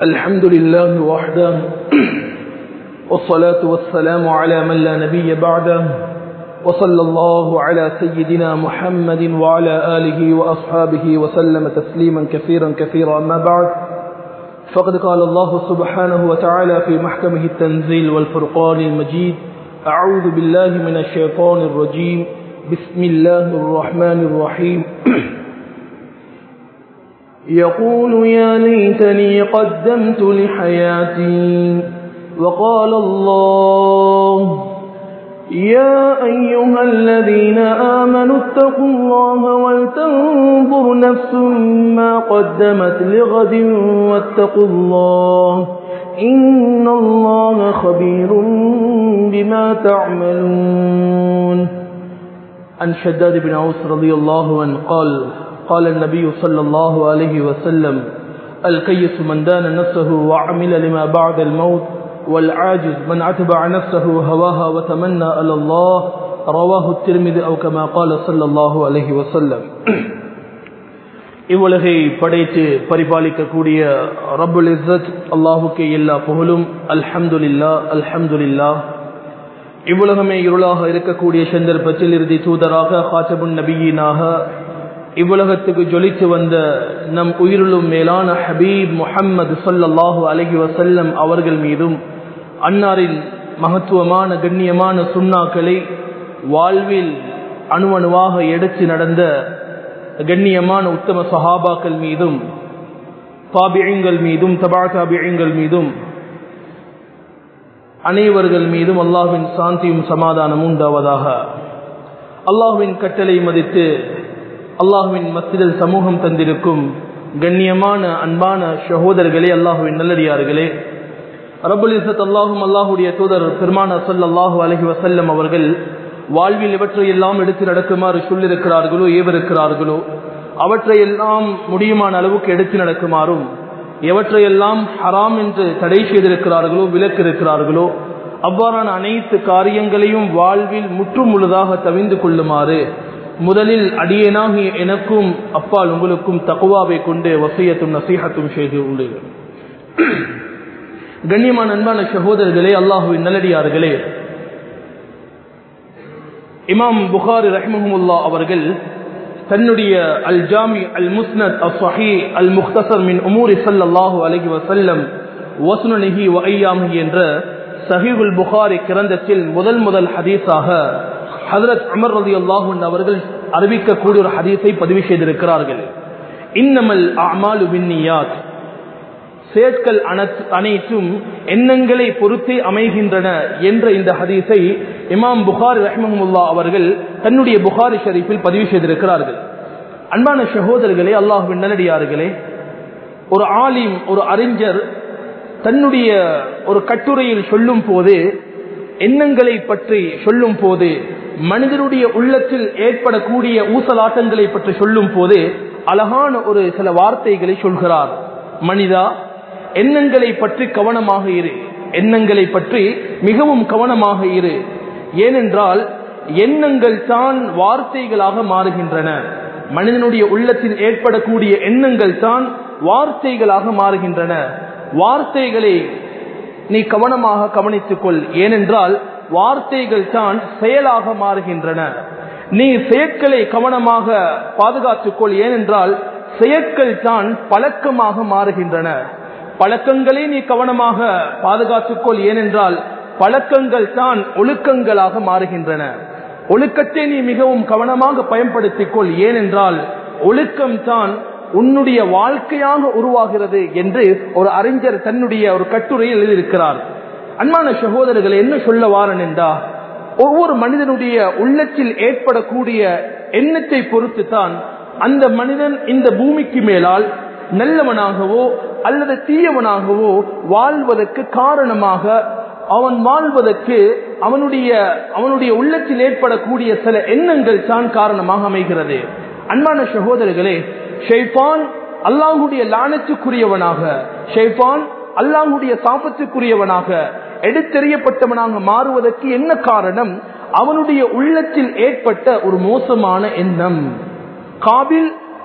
الحمد لله وحده والصلاة والسلام على من لا نبي بعده وصلى الله على سيدنا محمد وعلى آله وأصحابه وسلم تسليما كثيرا كثيرا أما بعد فقد قال الله سبحانه وتعالى في محكمه التنزيل والفرقان المجيد أعوذ بالله من الشيطان الرجيم بسم الله الرحمن الرحيم يقول يا ليتني قدمت لحياتي وقال الله يا أيها الذين آمنوا اتقوا الله ولتنظر نفس ما قدمت لغد واتقوا الله إن الله خبير بما تعملون عن شداد بن عوس رضي الله عنه قال قال النبي صلى الله عليه وسلم الكيس من دان نفسه وعمل لما بعد الموت والعاجز من أتبع نفسه هواها وتمنى على الله رواه الترمذي أو كما قال صلى الله عليه وسلم இவ்வுலகை படைத்து பரிபாலிக்கக்கூடிய ரப்புல் இஸ்ஸத் அல்லாஹுக்கு எல்லா புகழும் அல்ஹம்துலில்லா அல்ஹம்துலில்லா இவ்வுலகமே இருளாக இருக்கக்கூடிய சந்தர்ப்பத்தில் இறுதி தூதராக ஹாசபுன் நபியினாக இவ்வுலகத்துக்கு ஜொலித்து வந்த நம் உயிரிலும் மேலான ஹபீப் முஹம்மது சொல்லல்லாஹு அலஹி வசல்லம் அவர்கள் மீதும் அன்னாரின் மகத்துவமான கண்ணியமான சுண்ணாக்களை வாழ்வில் அணுவணுவாக எடுத்து நடந்த கண்ணியமான உத்தம சஹாபாக்கள் மீதும் தாபியங்கள் மீதும் தபா தாபியங்கள் மீதும் அனைவர்கள் மீதும் அல்லாஹின் சாந்தியும் சமாதானமும் உண்டாவதாக அல்லாஹுவின் கட்டளை மதித்து அல்லாஹுவின் மத்தியில் சமூகம் தந்திருக்கும் கண்ணியமான அன்பான சகோதரர்களே அல்லாஹுவின் நல்லடியார்களே ரபுல் இசத் அல்லாஹும் அல்லாஹுடைய தூதர் பெருமான சொல் அல்லாஹு அலஹி வசல்லம் அவர்கள் வாழ்வில் இவற்றையெல்லாம் எடுத்து நடக்குமாறு சொல்லிருக்கிறார்களோ ஏவிருக்கிறார்களோ அவற்றையெல்லாம் முடியுமான அளவுக்கு எடுத்து நடக்குமாறும் எவற்றையெல்லாம் ஹராம் என்று தடை செய்திருக்கிறார்களோ விலக்கு இருக்கிறார்களோ அவ்வாறான அனைத்து காரியங்களையும் வாழ்வில் முற்று முழுதாக தவிந்து கொள்ளுமாறு முதலில் அடியேனாகி எனக்கும் அப்பால் உங்களுக்கும் தக்குவாவை கொண்டு வசியத்தும் நசீகத்தும் செய்து உள்ளீர்கள் கண்ணியமான அன்பான சகோதரர்களே அல்லாஹுவின் நல்லடியார்களே இமாம் புகாரி ரஹ்மஹமுல்லா அவர்கள் தன்னுடைய அல் ஜாமி அல் முஸ்னத் அல் சஹி அல் முக்தசர் மின் உமூரி சல்லாஹு அலஹி வசல்லம் வசுனி வையாமி என்ற சஹீகுல் புகாரி கிரந்தத்தில் முதல் முதல் ஹதீஸாக ஹதரத் அமர் ரதி அல்லாஹூன் அவர்கள் அறிவிக்கக்கூடிய ஒரு ஹதீஸை பதிவு செய்திருக்கிறார்கள் இன்னமல் அமாலு வின்னியாத் செயற்கள் அனைத்தும் எண்ணங்களை பொறுத்தே அமைகின்றன என்ற இந்த ஹதீஸை இமாம் புகாரி ரஹ்மஹமுல்லா அவர்கள் தன்னுடைய புகாரி ஷரீஃபில் பதிவு செய்திருக்கிறார்கள் அன்பான சகோதரர்களே அல்லாஹுவின் நல்லடியார்களே ஒரு ஆலிம் ஒரு அறிஞர் தன்னுடைய ஒரு கட்டுரையில் சொல்லும் போது எண்ணங்களை பற்றி சொல்லும் போது மனிதனுடைய உள்ளத்தில் ஏற்படக்கூடிய ஊசலாட்டங்களை பற்றி சொல்லும் போது அழகான ஒரு சில வார்த்தைகளை சொல்கிறார் மனிதா எண்ணங்களை பற்றி கவனமாக இரு எண்ணங்களை பற்றி மிகவும் கவனமாக இரு ஏனென்றால் எண்ணங்கள் தான் வார்த்தைகளாக மாறுகின்றன மனிதனுடைய உள்ளத்தில் ஏற்படக்கூடிய எண்ணங்கள் தான் வார்த்தைகளாக மாறுகின்றன வார்த்தைகளை நீ கவனமாக கவனித்துக் கொள் ஏனென்றால் வார்த்தைகள் தான் செயலாக மாறுகின்றன நீ செயற்களை கவனமாக பாதுகாத்துக்கொள் ஏனென்றால் செயற்கள் தான் பழக்கமாக மாறுகின்றன பழக்கங்களை நீ கவனமாக பாதுகாத்துக்கொள் ஏனென்றால் பழக்கங்கள் தான் ஒழுக்கங்களாக மாறுகின்றன ஒழுக்கத்தை நீ மிகவும் கவனமாக பயன்படுத்திக் கொள் ஏனென்றால் ஒழுக்கம் தான் உன்னுடைய வாழ்க்கையாக உருவாகிறது என்று ஒரு அறிஞர் தன்னுடைய ஒரு கட்டுரையில் எழுதியிருக்கிறார் அன்பான சகோதரர்கள் என்ன சொல்ல வாரன் என்றா ஒவ்வொரு மனிதனுடைய உள்ளத்தில் ஏற்படக்கூடிய எண்ணத்தை பொறுத்து தான் அந்த மனிதன் இந்த பூமிக்கு மேலால் நல்லவனாகவோ அல்லது தீயவனாகவோ வாழ்வதற்கு காரணமாக அவன் வாழ்வதற்கு அவனுடைய அவனுடைய உள்ளத்தில் ஏற்படக்கூடிய சில எண்ணங்கள் தான் காரணமாக அமைகிறது அன்பான சகோதரர்களே ஷெய்பான் அல்லாஹுடைய லானத்துக்குரியவனாக ஷெய்பான் அல்லாஹுடைய சாபத்துக்குரியவனாக எடுத்தெறியப்பட்டவனாக மாறுவதற்கு என்ன காரணம் அவனுடைய உள்ளத்தில் ஏற்பட்ட ஒரு மோசமான எண்ணம் காபில்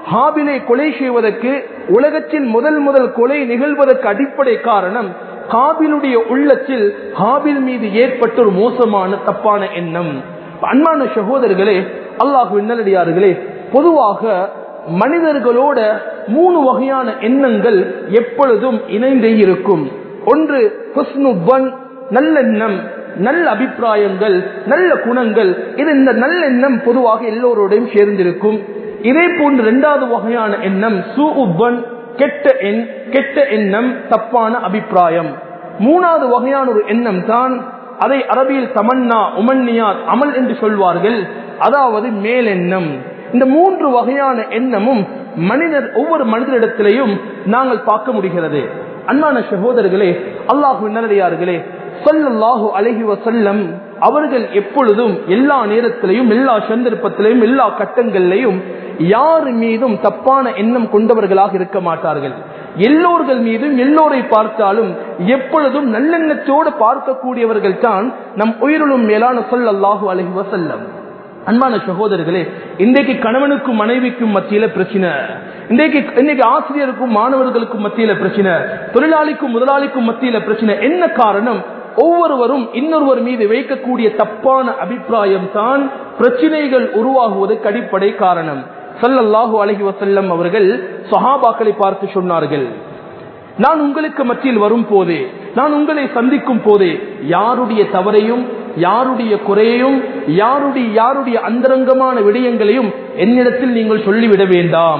ஹாபிலை கொலை செய்வதற்கு உலகத்தில் முதல் முதல் கொலை நிகழ்வதற்கு அடிப்படை காரணம் காபிலுடைய உள்ளத்தில் ஹாபில் மீது ஏற்பட்ட ஒரு மோசமான தப்பான எண்ணம் அன்பான சகோதரர்களே அல்லாஹு நல்லடியார்களே பொதுவாக மனிதர்களோட மூணு வகையான எண்ணங்கள் எப்பொழுதும் இணைந்தே இருக்கும் ஒன்று ஹுஸ்னுபன் நல்லெண்ணம் நல்ல அபிப்பிராயங்கள் நல்ல குணங்கள் இது இந்த நல்லெண்ணம் பொதுவாக எல்லோரோடையும் சேர்ந்திருக்கும் இதே போன்று இரண்டாவது வகையான எண்ணம் சூபன் கெட்ட எண் கெட்ட எண்ணம் தப்பான அபிப்பிராயம் மூணாவது வகையான ஒரு எண்ணம் தான் அதை அரபியில் தமன்னா உமன்னியாத் அமல் என்று சொல்வார்கள் அதாவது மேலெண்ணம் இந்த மூன்று வகையான எண்ணமும் மனிதர் ஒவ்வொரு மனிதரிடத்திலையும் நாங்கள் பார்க்க முடிகிறது அன்பான சகோதரர்களே அல்லாஹு நல்லடியார்களே சொல்லல்லாஹு அழகி வசல்லம் அவர்கள் எப்பொழுதும் எல்லா நேரத்திலையும் எல்லா சந்தர்ப்பத்திலையும் எல்லா கட்டங்களிலையும் யார் மீதும் தப்பான எண்ணம் கொண்டவர்களாக இருக்க மாட்டார்கள் எல்லோர்கள் மீதும் எல்லோரை பார்த்தாலும் எப்பொழுதும் நல்லெண்ணத்தோடு பார்க்கக்கூடியவர்கள் தான் நம் உயிரிலும் மேலான சொல்லல்லாஹு அழகி வசல்லம் அன்பான சகோதரர்களே இன்றைக்கு கணவனுக்கும் மனைவிக்கும் மத்தியில பிரச்சனை இன்றைக்கு இன்னைக்கு ஆசிரியருக்கும் மாணவர்களுக்கும் மத்தியில பிரச்சனை தொழிலாளிக்கும் முதலாளிக்கும் மத்தியில பிரச்சனை என்ன காரணம் ஒவ்வொருவரும் இன்னொருவர் மீது வைக்கக்கூடிய தப்பான அபிப்பிராயம் தான் பிரச்சனைகள் உருவாகுவதற்கு அடிப்படை காரணம் சல்லல்லாஹு அலஹி வசல்லம் அவர்கள் சஹாபாக்களை பார்த்து சொன்னார்கள் நான் உங்களுக்கு மத்தியில் வரும் போதே நான் உங்களை சந்திக்கும் போதே யாருடைய தவறையும் யாருடைய குறையையும் யாருடைய யாருடைய அந்தரங்கமான விடயங்களையும் என்னிடத்தில் நீங்கள் சொல்லிவிட வேண்டாம்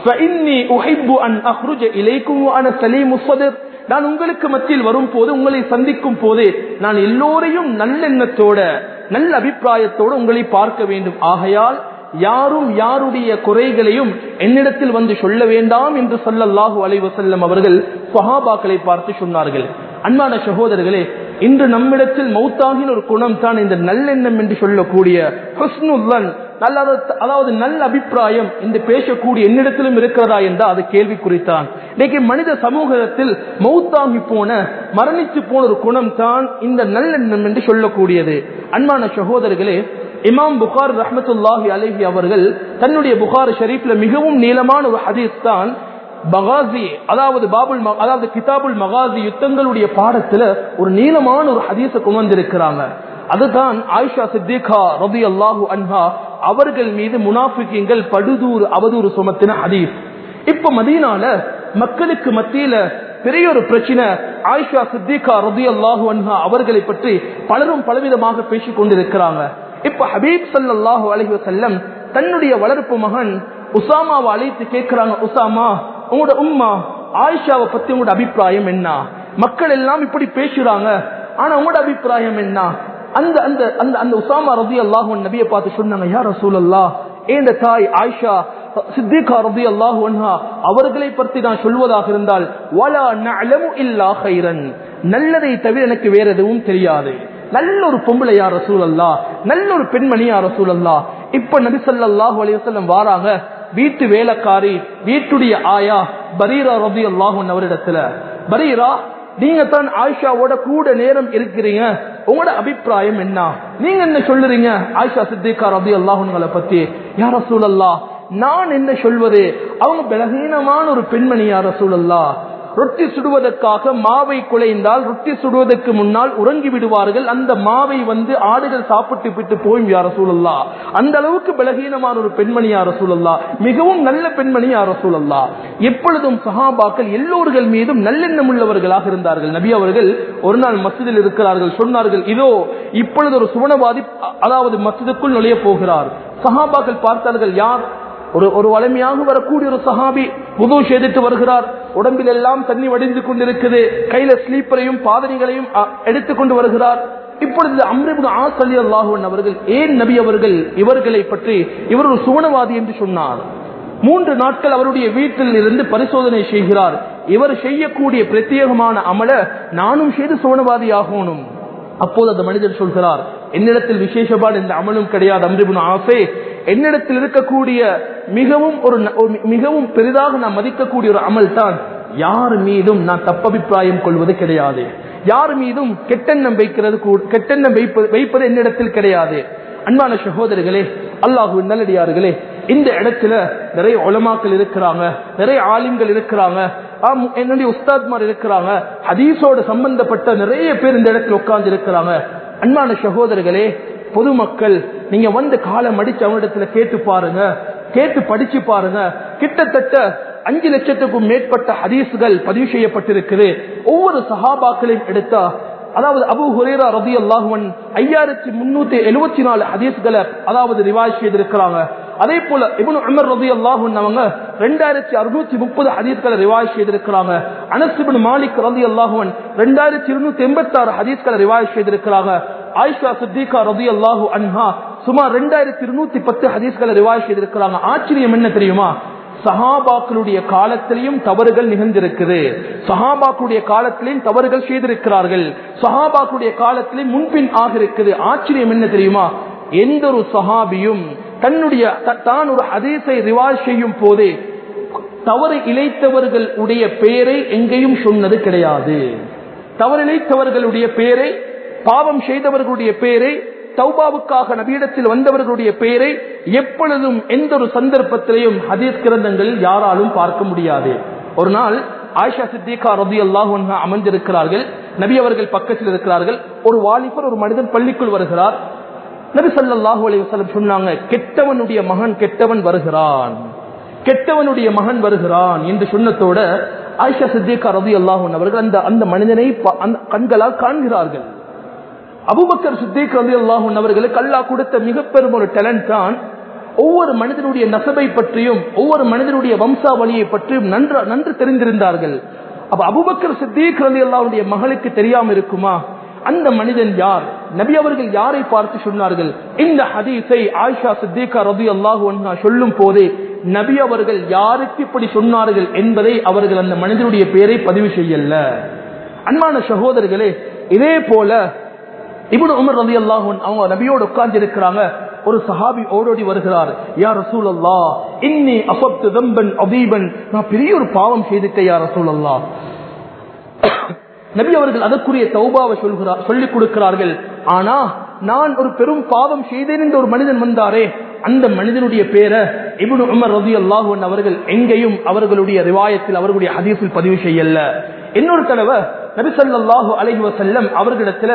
நான் உங்களுக்கு மத்தியில் வரும் போது உங்களை சந்திக்கும் போது நான் எல்லோரையும் நல்லெண்ணத்தோட நல்ல அபிப்பிராயத்தோடு உங்களை பார்க்க வேண்டும் ஆகையால் யாரும் யாருடைய குறைகளையும் என்னிடத்தில் வந்து சொல்ல வேண்டாம் என்று சொல்லல்லாஹு அலைவசல்லம் அவர்கள் சஹாபாக்களை பார்த்து சொன்னார்கள் அன்பான சகோதரர்களே இன்று நம்மிடத்தில் மௌத்தாகின் ஒரு குணம் தான் இந்த நல்லெண்ணம் என்று சொல்லக்கூடிய ஹுஸ்னுல்லன் நல்ல அதாவது நல்ல அபிப்பிராயம் என்று பேசக்கூடிய என்னிடத்திலும் இருக்கிறதா என்றால் அது கேள்வி குறித்தான் இன்னைக்கு மனித சமூகத்தில் மௌத்தாகி போன மரணித்து போன ஒரு குணம் தான் இந்த நல்லெண்ணம் என்று சொல்லக்கூடியது அன்பான சகோதரர்களே இமாம் புகார் ரஹமத்துல்லாஹி அலஹி அவர்கள் தன்னுடைய புகார் ஷரீஃப்ல மிகவும் நீளமான ஒரு ஹதீஸ் தான் மகாசி அதாவது பாபுல் அதாவது கிதாபுல் மகாசி யுத்தங்களுடைய பாடத்துல ஒரு நீளமான ஒரு ஹதீஸ கொண்டு வந்திருக்கிறாங்க அதுதான் ஆயிஷா சித்திகா ரபி அல்லாஹூ அன்ஹா அவர்கள் மீது முனாஃபிக்கங்கள் படுதூர் அவதூறு சுமத்தின ஹதீஸ் இப்ப மதீனால மக்களுக்கு மத்தியில பெரிய ஒரு பிரச்சனை ஆயிஷா சித்திகா ரபி அல்லாஹூ அன்ஹா அவர்களை பற்றி பலரும் பலவிதமாக பேசிக் கொண்டிருக்கிறாங்க இப்ப ஹபீப் சல்லாஹூ அலஹி வசல்லம் தன்னுடைய வளர்ப்பு மகன் உசாமாவை அழைத்து கேட்கிறாங்க உசாமா உங்களோட உம்மா ஆயிஷாவை பத்தி உங்களோட அபிப்பிராயம் என்ன மக்கள் எல்லாம் இப்படி பேசுறாங்க ஆனா உங்களோட அபிப்பிராயம் என்ன அந்த அந்த அந்த அந்த உசாமா ரதி அல்லாஹ் நபியை பார்த்து சொன்னாங்க யார் ரசூல் அல்லா ஏந்த தாய் ஆயிஷா சித்திகா ரதி அல்லாஹு அவர்களை பற்றி நான் சொல்வதாக இருந்தால் வலா நலமு இல்லா ஹைரன் நல்லதை தவிர எனக்கு வேற எதுவும் தெரியாது நல்ல ஒரு பொம்பளை யார் ரசூல் அல்லா நல்ல ஒரு பெண்மணி யார் ரசூல் அல்லா இப்ப நபி சொல்லாஹு அலையம் வாராங்க வீட்டு வேலைக்காரி வீட்டுடைய ஆயா பரீரா ரபி அல்லாஹன் அவரிடத்துல பரீரா நீங்க தான் ஆயிஷாவோட கூட நேரம் இருக்கிறீங்க உங்களோட அபிப்பிராயம் என்ன நீங்க என்ன சொல்லுறீங்க ஆயிஷா சித்திகா ரபி அல்லாஹுங்களை பத்தி யார சூழல்லா நான் என்ன சொல்வது அவங்க பலகீனமான ஒரு பெண்மணி யார சூழல்லா ரொட்டி சுடுவதற்காக மாவை குலைந்தால் ரொட்டி சுடுவதற்கு முன்னால் உறங்கி விடுவார்கள் அந்த மாவை வந்து ஆடுகள் சாப்பிட்டு விட்டு போய் யார சூழல்லா அந்த அளவுக்கு பலகீனமான ஒரு பெண்மணி யார சூழல்லா மிகவும் நல்ல பெண்மணி யார சூழல்லா எப்பொழுதும் சஹாபாக்கள் எல்லோர்கள் மீதும் நல்லெண்ணம் உள்ளவர்களாக இருந்தார்கள் நபி அவர்கள் ஒரு நாள் மசிதில் இருக்கிறார்கள் சொன்னார்கள் இதோ இப்பொழுது ஒரு சுவனவாதி அதாவது மசிதுக்குள் நுழைய போகிறார் சஹாபாக்கள் பார்த்தார்கள் யார் ஒரு ஒரு வலிமையாக வரக்கூடிய ஒரு சஹாபி புது செய்துட்டு வருகிறார் உடம்பில் எல்லாம் தண்ணி வடிந்து கொண்டிருக்குது கையில ஸ்லீப்பரையும் பாதனைகளையும் எடுத்துக்கொண்டு வருகிறார் இப்பொழுது அம்ரிபு ஆசலி அல்லாஹுவன் அவர்கள் ஏன் நபி அவர்கள் இவர்களை பற்றி இவர் ஒரு சுவனவாதி என்று சொன்னார் மூன்று நாட்கள் அவருடைய வீட்டில் இருந்து பரிசோதனை செய்கிறார் இவர் செய்யக்கூடிய பிரத்யேகமான அமல நானும் செய்து சுவனவாதி ஆகணும் அப்போது அந்த மனிதர் சொல்கிறார் என்னிடத்தில் விசேஷமான இந்த அமலும் கிடையாது அம்ரிபுன் ஆசே என்னிடத்தில் இருக்கக்கூடிய மிகவும் ஒரு மிகவும் பெரிதாக நான் மதிக்கக்கூடிய ஒரு அமல் தான் யார் மீதும் நான் தப்பபிப்பிராயம் கொள்வது கிடையாது யார் மீதும் கெட்டெண்ணம் வைக்கிறது கெட்டெண்ணம் வைப்பது வைப்பது என்னிடத்தில் கிடையாது அன்பான சகோதரர்களே அல்லாஹு நல்லடியார்களே இந்த இடத்துல நிறைய உலமாக்கள் இருக்கிறாங்க நிறைய ஆலிம்கள் இருக்கிறாங்க ஆம், என்னுடைய உஸ்தாத்மார் இருக்கிறாங்க ஹதீஸோடு சம்பந்தப்பட்ட நிறைய பேர் இந்த இடத்துல உட்கார்ந்து இருக்கிறாங்க அன்பான சகோதரர்களே பொதுமக்கள் நீங்க வந்து காலம் அடிச்சு அவனிடத்துல கேட்டு பாருங்க கேட்டு படிச்சு பாருங்க கிட்டத்தட்ட அஞ்சு லட்சத்துக்கும் மேற்பட்ட ஹதீஸ்கள் பதிவு செய்யப்பட்டிருக்குது ஒவ்வொரு சஹாபாக்களையும் எடுத்தா அதாவது அபு ஹுரேரா ரதி அல்லாஹுவன் ஐயாயிரத்தி முன்னூத்தி எழுபத்தி நாலு ஹதீஸ்களை அதாவது ரிவாய் செய்திருக்கிறாங்க அதே போல இவனு உமர் ரதி அல்லாஹுன் அவங்க ரெண்டாயிரத்தி அறுநூத்தி முப்பது ஹதீஸ்களை ரிவாய் செய்திருக்கிறாங்க அனசிபின் மாலிக் ரதி அல்லாஹுவன் ரெண்டாயிரத்தி இருநூத்தி எண்பத்தி ஆறு ஹதீஸ்களை ரிவாய் செய்திருக்கிறாங்க ஆயிஷா சித்திகா ரதி அல்லாஹு அன்ஹா சுமார் ரெண்டாயிரத்தி இருநூத்தி பத்து ஹதீஸ்களை ரிவாய் செய்திருக்கிறாங்க ஆச்சரியம் என்ன தெரியுமா சஹாபாக்களுடைய காலத்திலையும் தவறுகள் நிகழ்ந்திருக்குது சஹாபாக்களுடைய காலத்திலையும் தவறுகள் செய்திருக்கிறார்கள் சஹாபாக்களுடைய காலத்திலே முன்பின் ஆக இருக்குது ஆச்சரியம் என்ன தெரியுமா எந்த ஒரு சஹாபியும் தன்னுடைய த- தான் ஒரு ஹதீஸை ரிவாஜ் செய்யும் போதே தவறு இழைத்தவர்கள் உடைய பெயரை எங்கேயும் சொன்னது கிடையாது தவறிழைத்தவர்களுடைய பெயரை பாவம் செய்தவர்களுடைய பெயரை தௌபாவுக்காக நபியிடத்தில் வந்தவர்களுடைய பெயரை எப்பொழுதும் எந்த ஒரு சந்தர்ப்பத்திலையும் ஹதீஸ் கிரந்தங்களில் யாராலும் பார்க்க முடியாது ஒரு நாள் ஆயிஷா சித்திகா ரபி அல்லாஹ் அமர்ந்திருக்கிறார்கள் நபி அவர்கள் பக்கத்தில் இருக்கிறார்கள் ஒரு வாலிபர் ஒரு மனிதன் பள்ளிக்குள் வருகிறார் நபி ஸல்லல்லாஹு அலைஹி வஸல்லம் சொன்னாங்க கெட்டவனுடைய மகன் கெட்டவன் வருகிறான் கெட்டவனுடைய மகன் வருகிறான் என்று சொன்னதோட ஆயிஷா சித்திகா ரதி அல்லாஹூன் அவர்கள் அந்த அந்த மனிதனை ப- அந்த கண்களால் காண்கிறார்கள் அபுபக்கர் சித்திக் ரதி அல்லாஹூன் அவர்களுக்கு அல்லாஹ் கொடுத்த மிக பெரும் ஒரு டேலண்ட் தான் ஒவ்வொரு மனிதனுடைய நசபை பற்றியும் ஒவ்வொரு மனிதனுடைய வம்சாவளியை பற்றியும் நன்று நன்று தெரிந்திருந்தார்கள் அப்ப அபுபக்கர் சித்திக் ரதி அல்லாஹுடைய மகளுக்கு தெரியாம இருக்குமா அந்த மனிதன் யார் நபி அவர்கள் யாரை பார்த்து சொன்னார்கள் இந்த ஹதீஸை ஆயிஷா சித்திகா ரதி அல்லாஹு சொல்லும் போதே நபி அவர்கள் யாருக்கு இப்படி சொன்னார்கள் என்பதை அவர்கள் அந்த மனிதனுடைய பெயரை பதிவு செய்யல அன்பான சகோதரர்களே இதே போல இப்னு உமர் ரதி அல்லாஹன் அவங்க நபியோடு உட்கார்ந்து இருக்கிறாங்க ஒரு சஹாபி ஓடோடி வருகிறார் யா ரசூல் அல்லா இன்னி அசப்து தம்பன் அபீபன் நான் பெரிய ஒரு பாவம் செய்துட்டேன் யா ரசூல் அல்லா நபி அவர்கள் அதற்குரிய தௌபாவை சொல்கிறார் சொல்லிக் கொடுக்கிறார்கள் ஆனா நான் ஒரு பெரும் பாவம் செய்தேன் என்று ஒரு மனிதன் வந்தாரே அந்த மனிதனுடைய பேரை இப்னு உமர் ரதி அல்லாஹன் அவர்கள் எங்கேயும் அவர்களுடைய ரிவாயத்தில் அவர்களுடைய ஹதீஸில் பதிவு செய்யல இன்னொரு தடவை நபி ஸல்லல்லாஹு அலைஹி வஸல்லம் அவர்களிடத்துல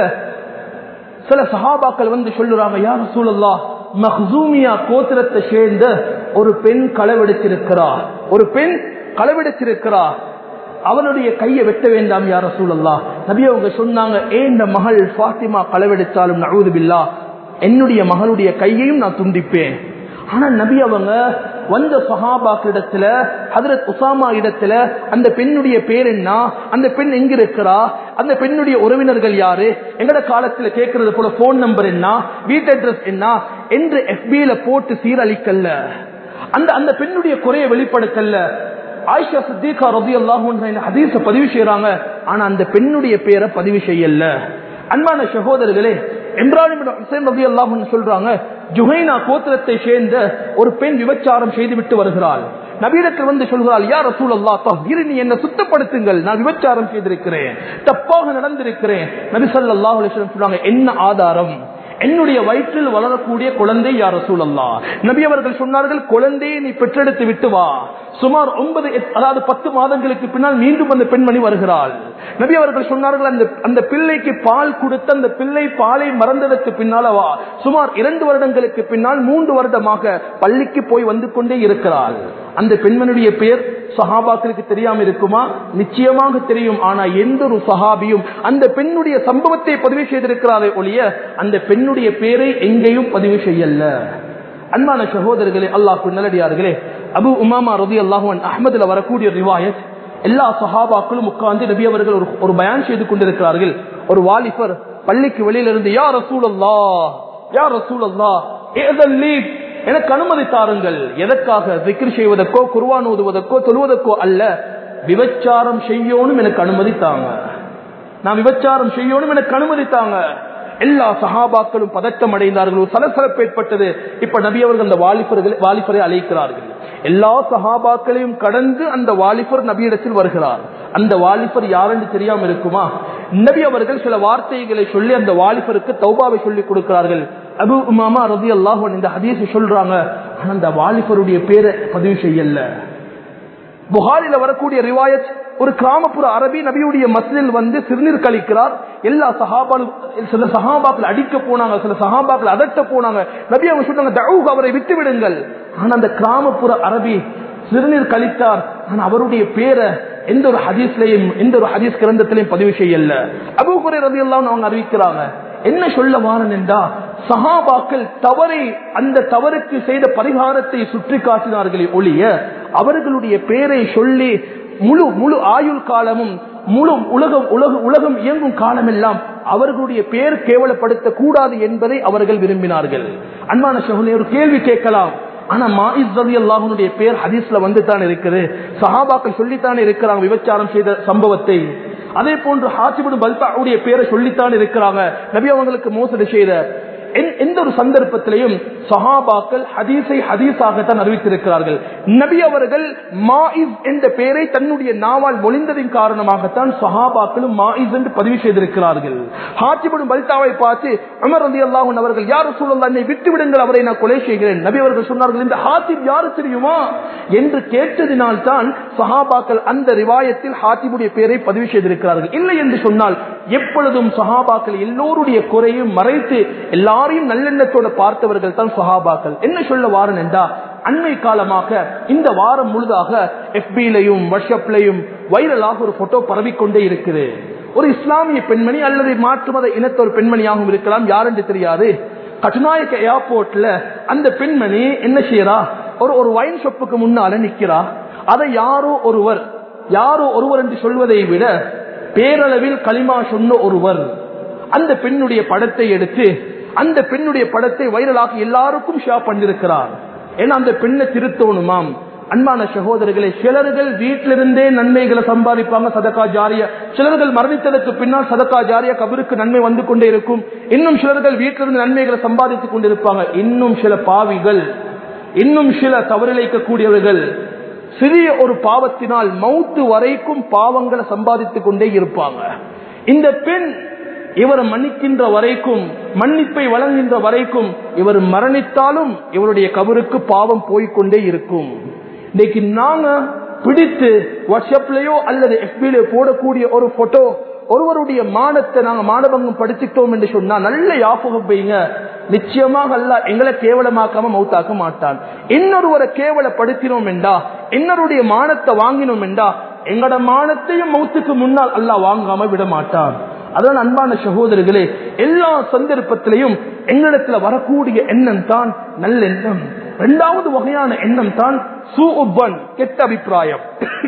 சில சஹாபாக்கள் வந்து சொல்லுறாங்க யார் சூழல்லா மஹ்சூமியா கோத்திரத்தை சேர்ந்த ஒரு பெண் களவெடுத்திருக்கிறா ஒரு பெண் களவெடுத்திருக்கிறா அவனுடைய கையை வெட்ட வேண்டாம் யார் சூழல்லா நபி அவங்க சொன்னாங்க ஏ இந்த மகள் ஃபாத்திமா களவெடுத்தாலும் நழுது பில்லா என்னுடைய மகளுடைய கையையும் நான் துண்டிப்பேன் ஆனா நபி அவங்க வந்த சஹாபாக்கிடத்துல ஹதரத் உசாமா இடத்துல அந்த பெண்ணுடைய பேர் என்ன அந்த பெண் எங்க இருக்கிறா அந்த பெண்ணுடைய உறவினர்கள் யாரு எங்கட காலத்துல கேட்கறது போல போன் நம்பர் என்ன வீட்டு அட்ரஸ் என்ன என்று எஃபில போட்டு சீரழிக்கல்ல அந்த அந்த பெண்ணுடைய குறைய வெளிப்படுத்தல்ல ஆயிஷா சித்திகா ரபி அல்லாஹ் ஹதீஸ பதிவு செய்யறாங்க ஆனா அந்த பெண்ணுடைய பேரை பதிவு செய்யல அன்பான சகோதரர்களே இப்ராஹிம் ஹுசைன் ரபி அல்லாஹ் சொல்றாங்க ஜுஹைனா கோத்திரத்தை சேர்ந்த ஒரு பெண் விபச்சாரம் செய்துவிட்டு வருகிறாள் நபீரத்தில் வந்து சொல்கிறாள் யார் ரசூல் அல்லா நீ என்ன சுத்தப்படுத்துங்கள் நான் விபச்சாரம் செய்திருக்கிறேன் தப்பாக நடந்திருக்கிறேன் நபி ஸல்லல்லாஹு அலைஹி வஸல்லம் சொல்றாங்க என்ன ஆதாரம் என்னுடைய வயிற்றில் வளரக்கூடிய குழந்தை யார் ரசூல் அல்லா நபி அவர்கள் சொன்னார்கள் குழந்தையை நீ பெற்றெடுத்து விட்டு வா சுமார் ஒன்பது எட்- அதாவது பத்து மாதங்களுக்கு பின்னால் மீண்டும் அந்த பெண்மணி வருகிறாள் நபி அவர்கள் சொன்னார்கள் அந்த அந்த பிள்ளைக்கு பால் கொடுத்து அந்த பிள்ளை பாலை மறந்ததற்கு பின்னால வா சுமார் இரண்டு வருடங்களுக்கு பின்னால் மூன்று வருடமாக பள்ளிக்கு போய் வந்து கொண்டே இருக்கிறாள் அந்த பெண்மணியுடைய பெயர் சஹாபாக்களுக்கு தெரியாம இருக்குமா நிச்சயமாக தெரியும் ஆனா எந்த ஒரு சஹாபியும் அந்த பெண்ணுடைய சம்பவத்தை பதிவு செய்திருக்கிறாரே ஒழிய அந்த பெண்ணுடைய பெயரை எங்கேயும் பதிவு செய்யல அன்பான சகோதரர்களே அல்லாஹ் நல்லடியார்களே அபு உமாமா ரதி அல்லாஹுவன் அஹமதுல வரக்கூடிய ரிவாயத் எல்லா சஹாபாக்களும் உட்கார்ந்து நபி அவர்கள் ஒரு ஒரு பயான் செய்து கொண்டிருக்கிறார்கள் ஒரு வாலிபர் பள்ளிக்கு வெளியிலிருந்து யார் ரசூல் அல்லா யார் ரசூல் அல்லா எனக்கு அனுமதி தாருங்கள் எதற்காக திக்ர் செய்வதற்கோ குர்வான் ஓதுவதற்கோ தொழுவதற்கோ அல்ல விபச்சாரம் செய்யணும் எனக்கு அனுமதி தாங்க நான் விபச்சாரம் செய்யணும் எனக்கு அனுமதி தாங்க எல்லா சஹாபாக்களும் பதட்டம் அடைந்தார்கள் ஒரு சலசலப்பு ஏற்பட்டது இப்ப நபி அவர்கள் அந்த வாலிபர்கள் வாலிபரை அழைக்கிறார்கள் எல்லா சஹாபாக்களையும் கடந்து அந்த வாலிபர் நபியிடத்தில் வருகிறார் அந்த வாலிபர் யாரென்று தெரியாம இருக்குமா நபி அவர்கள் சில வார்த்தைகளை சொல்லி அந்த வாலிபருக்கு தௌபாவை சொல்லி கொடுக்கிறார்கள் அபு உமாமா ரதி அல்லாஹ் இந்த ஹதீஸ் சொல்றாங்க ஆனா அந்த வாலிபருடைய பேரை பதிவு செய்யல புகாரில வரக்கூடிய ரிவாயத் ஒரு கிராமப்புற அரபி நபியுடைய மஸ்ஜிதில் வந்து சிறுநீர் கழிக்கிறார் எல்லா சஹாபாலும் சில சஹாபாக்கள் அடிக்க போனாங்க சில சஹாபாக்கள் அதட்ட போனாங்க நபி அவங்க சொன்னாங்க தவுக அவரை விட்டு விடுங்கள் ஆனா அந்த கிராமப்புற அரபி சிறுநீர் கழித்தார் ஆனா அவருடைய பேரை எந்த ஒரு ஹதீஸ்லையும் எந்த ஒரு ஹதீஸ் கிரந்தத்திலையும் பதிவு செய்யல அபுகுரை ரதி எல்லாம் அவங்க அறிவிக்கிறாங்க என்ன சொல்ல வாரன் என்றா சஹாபாக்கள் தவறை அந்த தவறுக்கு செய்த பரிகாரத்தை சுற்றி காட்டினார்களே ஒழிய அவர்களுடைய பேரை சொல்லி முழு முழு ஆயுள் காலமும் முழு உலகம் உலக உலகம் இயங்கும் காலமெல்லாம் அவர்களுடைய பேர் கேவலப்படுத்த கூடாது என்பதை அவர்கள் விரும்பினார்கள் அன்பான சகுனே ஒரு கேள்வி கேட்கலாம் ஆனா மாயிஸ் ரவி அல்லாஹனுடைய பேர் ஹதீஸ்ல வந்து தான் இருக்குது சஹாபாக்கள் சொல்லித்தான் இருக்கிறாங்க விபச்சாரம் செய்த சம்பவத்தை அதே போன்று ஹாசிபுடு பல்தாவுடைய பேரை சொல்லித்தான் இருக்கிறாங்க நபி அவங்களுக்கு மோசடி செய்த எந்த ஒரு சந்தர்ப்பத்திலையும் சஹாபாக்கள் ஹதீஸை ஹதீஸாகத்தான் அறிவித்திருக்கிறார்கள் நபி அவர்கள் மாயிஸ் என்ற பெயரை தன்னுடைய நாவால் மொழிந்ததின் காரணமாகத்தான் சஹாபாக்களும் மாயிஸ் என்று பதிவு செய்திருக்கிறார்கள் ஹாஜிபுடும் பல்தாவை பார்த்து அமர் ரதி அல்லாஹூன் அவர்கள் யார் சூழல் என்னை விட்டு விடுங்கள் அவரை நான் கொலை செய்கிறேன் நபி அவர்கள் சொன்னார்கள் இந்த ஹாத்திப் யாரு தெரியுமா என்று கேட்டதினால் தான் சஹாபாக்கள் அந்த ரிவாயத்தில் ஹாத்திபுடைய பெயரை பதிவு செய்திருக்கிறார்கள் இல்லை என்று சொன்னால் எப்பொழுதும் சஹாபாக்கள் எல்லோருடைய குறையும் மறைத்து எல்லாரையும் நல்லெண்ணத்தோட பார்த்தவர்கள் தான் சஹாபாக்கள் என்ன சொல்ல வாரன் என்றா அண்மை காலமாக இந்த வாரம் முழுதாக எஃபிலையும் வாட்ஸ்அப்லையும் வைரலாக ஒரு போட்டோ பரவிக்கொண்டே இருக்குது ஒரு இஸ்லாமிய பெண்மணி அல்லது மாற்று மத இனத்த ஒரு பெண்மணியாகவும் இருக்கலாம் யார் என்று தெரியாது கட்டுநாயக்க ஏர்போர்ட்ல அந்த பெண்மணி என்ன செய்யறா ஒரு ஒரு வைன் ஷாப்புக்கு முன்னால நிக்கிறா அதை யாரோ ஒருவர் யாரோ ஒருவர் என்று சொல்வதை விட பேரளவில் களிமா சொன்ன ஒருவர் அந்த பெண்ணுடைய படத்தை எடுத்து அந்த பெண்ணுடைய படத்தை வைரலாக எல்லாருக்கும் ஷேர் பண்ணிருக்கிறார் ஏன்னா அந்த பெண்ணை திருத்தோணுமாம் அன்பான சகோதரர்களே சிலர்கள் வீட்டிலிருந்தே நன்மைகளை சம்பாதிப்பாங்க சதக்கா ஜாரிய சிலர்கள் மரணித்ததற்கு பின்னால் சதக்கா ஜாரிய கபருக்கு நன்மை வந்து கொண்டே இருக்கும் இன்னும் சிலர்கள் வீட்டிலிருந்து நன்மைகளை சம்பாதித்துக் கொண்டிருப்பாங்க இன்னும் சில பாவிகள் இன்னும் சில தவறிழைக்கக்கூடியவர்கள் சிறிய ஒரு பாவத்தினால் மௌத்து வரைக்கும் பாவங்களை சம்பாதித்துக் கொண்டே இருப்பாங்க இந்த பெண் இவர் மன்னிக்கின்ற வரைக்கும் மன்னிப்பை வழங்குகின்ற வரைக்கும் இவர் மரணித்தாலும் இவருடைய கபருக்கு பாவம் போய்கொண்டே இருக்கும் இன்னைக்கு நாங்க பிடித்து வாட்ஸ்அப்லயோ அல்லது எஃபிலயோ போடக்கூடிய ஒரு போட்டோ ஒருவருடைய மானத்தை நாங்க மானபங்கம் படிச்சுட்டோம் என்று சொன்னா நல்ல யாபகம் வைங்க நிச்சயமாக அல்ல எங்களை கேவலமாக்காம மௌத்தாக்க மாட்டான் இன்னொருவரை கேவலப்படுத்தினோம் என்றா இன்னொருடைய மானத்தை வாங்கினோம் என்றா எங்களோட மானத்தையும் மௌத்துக்கு முன்னால் அல்லாஹ் வாங்காம விட மாட்டான் அதான் அன்பான சகோதரர்களே எல்லா சந்தர்ப்பத்திலையும் எங்களிடத்துல வரக்கூடிய எண்ணம் தான் நல்லெண்ணம் இரண்டாவது வகையான எண்ணம் தான் சூபன் கெட்ட அபிப்பிராயம்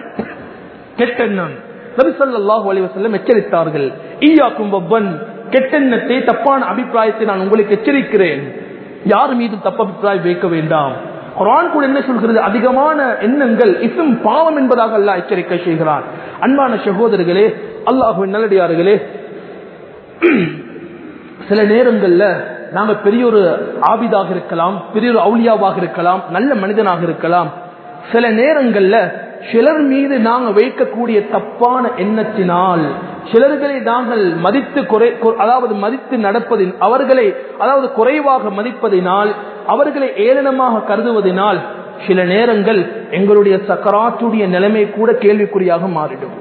கெட்டெண்ணம் நபிசல்லாஹு அலிவசல்லம் எச்சரித்தார்கள் ஈயாக்கும் வப்பன் கெட்டெண்ணத்தை தப்பான அபிப்பிராயத்தை நான் உங்களுக்கு எச்சரிக்கிறேன் யார் மீது தப்பு அபிப்பிராயம் வைக்க வேண்டாம் குரான் கூட என்ன சொல்கிறது அதிகமான எண்ணங்கள் இசும் பாவம் என்பதாக அல்ல எச்சரிக்கை செய்கிறான் அன்பான சகோதரர்களே அல்லாஹுவின் நல்லடியார்களே சில நேரங்கள்ல நாங்க பெரிய ஒரு ஆபிதாக இருக்கலாம் பெரிய ஒரு அவுளியாவாக இருக்கலாம் நல்ல மனிதனாக இருக்கலாம் சில நேரங்கள்ல சிலர் மீது நாங்க வைக்கக்கூடிய தப்பான எண்ணத்தினால் சிலர்களை நாங்கள் மதித்து குறை அதாவது மதித்து நடப்பதின் அவர்களை அதாவது குறைவாக மதிப்பதினால் அவர்களை ஏளனமாக கருதுவதனால் சில நேரங்கள் எங்களுடைய சக்கராத்துடைய நிலைமை கூட கேள்விக்குறியாக மாறிடும்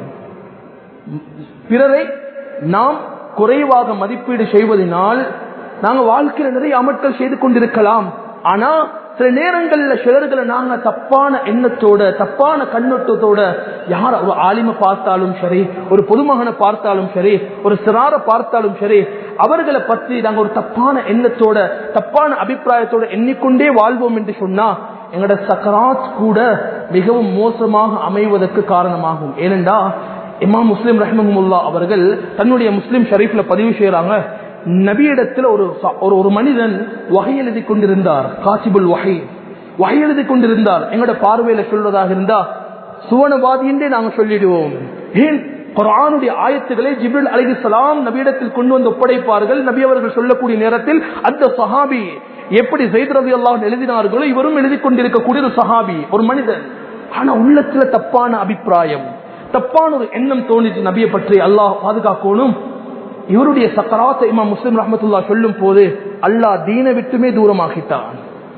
பிறரை நாம் குறைவாக மதிப்பீடு செய்வதனால் நாங்க வாழ்க்கையில நிறைய அமட்கள் செய்து கொண்டிருக்கலாம் ஆனா சில நேரங்கள்ல சிலர்களை நாங்க தப்பான எண்ணத்தோட தப்பான கண்ணோட்டத்தோட யார் ஒரு ஆலிம பார்த்தாலும் சரி ஒரு பொதுமகனை பார்த்தாலும் சரி ஒரு சிறார பார்த்தாலும் சரி அவர்களை பற்றி நாங்க ஒரு தப்பான எண்ணத்தோட தப்பான அபிப்பிராயத்தோட எண்ணிக்கொண்டே வாழ்வோம் என்று சொன்னா எங்களோட சக்கராத் கூட மிகவும் மோசமாக அமைவதற்கு காரணமாகும் ஏனென்றா இமாம் முஸ்லிம் ரஹ்மமுல்லா அவர்கள் தன்னுடைய முஸ்லிம் ஷரீஃப்ல பதிவு செய்யறாங்க நபியிடத்தில் ஒரு ஒரு ஒரு மனிதன் வகை எழுதி கொண்டிருந்தார் காசிபுல் வகை வகை எழுதி கொண்டிருந்தார் எங்களோட பார்வையில சொல்வதாக இருந்தா சுவனவாதி என்றே நாங்க சொல்லிடுவோம் ஏன் குரானுடைய ஆயத்துக்களை ஜிபில் அலிசலாம் நபியிடத்தில் கொண்டு வந்து ஒப்படைப்பார்கள் நபி அவர்கள் சொல்லக்கூடிய நேரத்தில் அந்த சஹாபி எப்படி ஜெயித் ரவி அல்லாஹ் எழுதினார்களோ இவரும் எழுதி கொண்டிருக்கக்கூடிய ஒரு சஹாபி ஒரு மனிதன் ஆனா உள்ளத்துல தப்பான அபிப்பிராயம் தப்பான ஒரு எண்ணம் தோணிச்சு நபியை பற்றி அல்லாஹ் பாதுகாக்கணும் இவருடைய சக்கராத்த இமாம் முஸ்லிம் ரஹமத்துல்லா சொல்லும் போது அல்லாஹ் தீனை விட்டுமே தூரமாகிட்டான்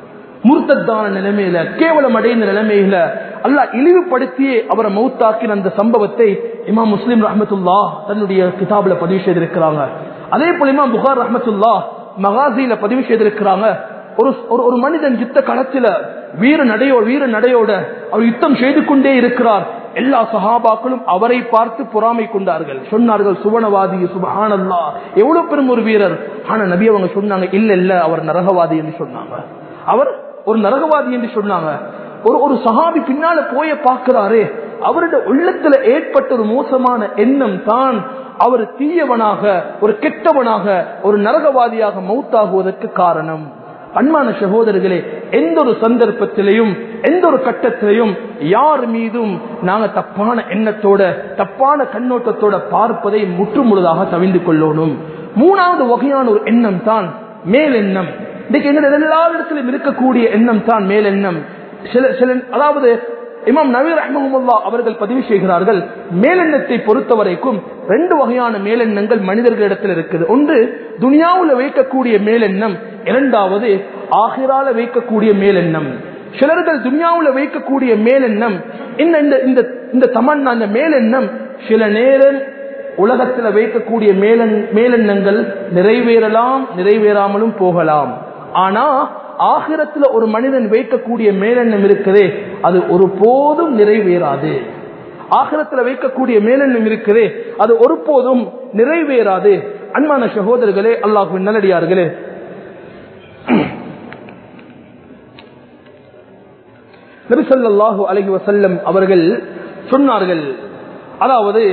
முர்த்தத்தான நிலைமையில கேவலம் அடைந்த நிலைமையில அல்லாஹ் இழிவுபடுத்தியே அவரை மௌத்தாக்கின அந்த சம்பவத்தை இமாம் முஸ்லிம் ரஹமத்துல்லா தன்னுடைய கிதாபில் பதிவு செய்திருக்கிறாங்க அதே போல இமாம் புகார் ரஹமத்துல்லா மகாசியில பதிவு செய்திருக்கிறாங்க ஒரு ஒரு- ஒரு மனிதன் யுத்த களத்தில வீர நடையோ வீர நடையோட அவர் யுத்தம் செய்து கொண்டே இருக்கிறார் எல்லா சஹாபாக்களும் அவரை பார்த்து பொறாமை கொண்டார்கள் சொன்னார்கள் சுவனவாதி சுபஹானல்லா எவ்வளவு பெரும் ஒரு வீரர் ஆனா நபி அவங்க சொன்னாங்க இல்ல இல்ல அவர் நரகவாதி என்று சொன்னாங்க அவர் ஒரு நரகவாதி என்று சொன்னாங்க ஒரு ஒரு சஹாபி பின்னால போய பார்க்கிறாரே அவருடைய உள்ளத்துல ஏற்பட்ட ஒரு மோசமான எண்ணம் தான் அவர் தீயவனாக ஒரு கெட்டவனாக ஒரு நரகவாதியாக மௌத்தாகுவதற்கு காரணம் அன்பான சகோதரர்களே எந்த ஒரு சந்தர்ப்பத்திலையும் எந்த ஒரு கட்டத்திலையும் யார் மீதும் நாங்க தப்பான எண்ணத்தோட தப்பான கண்ணோட்டத்தோட பார்ப்பதை முற்றுமுழுதாக தவிந்து கொள்ளணும் மூணாவது வகையான ஒரு எண்ணம் தான் மேலெண்ணம் இன்னைக்கு எங்க எல்லா இடத்திலும் இருக்கக்கூடிய எண்ணம் தான் மேலெண்ணம் சில சில அதாவது இமாம் நவீர் அஹமதுல்லா அவர்கள் பதிவு செய்கிறார்கள் மேலெண்ணத்தை பொறுத்த வரைக்கும் ரெண்டு வகையான மேலெண்ணங்கள் மனிதர்களிடத்தில் இருக்குது ஒன்று துனியாவுல வைக்கக்கூடிய மேலெண்ணம் இரண்டாவது ஆகிரால வைக்கக்கூடிய மேலெண்ணம் சிலர்கள் துனியாவுல வைக்கக்கூடிய மேலெண்ணம் இந்த இந்த இந்த இந்த தமன்னா அந்த மேலெண்ணம் சில நேரம் உலகத்துல வைக்கக்கூடிய மேலெண் மேலெண்ணங்கள் நிறைவேறலாம் நிறைவேறாமலும் போகலாம் ஆனா ஆகிரத்துல ஒரு மனிதன் வைக்கக்கூடிய மேலெண்ணம் இருக்குதே அது ஒரு போதும் நிறைவேறாது ஆகிரத்துல வைக்கக்கூடிய மேலெண்ணம் இருக்குதே அது ஒருபோதும் நிறைவேறாது அன்பான சகோதரர்களே அல்லாஹுவின் நல்லடியார்களே நபிசல்லாஹு அலஹி வசல்லம் அவர்கள் சொன்னார்கள் அதாவது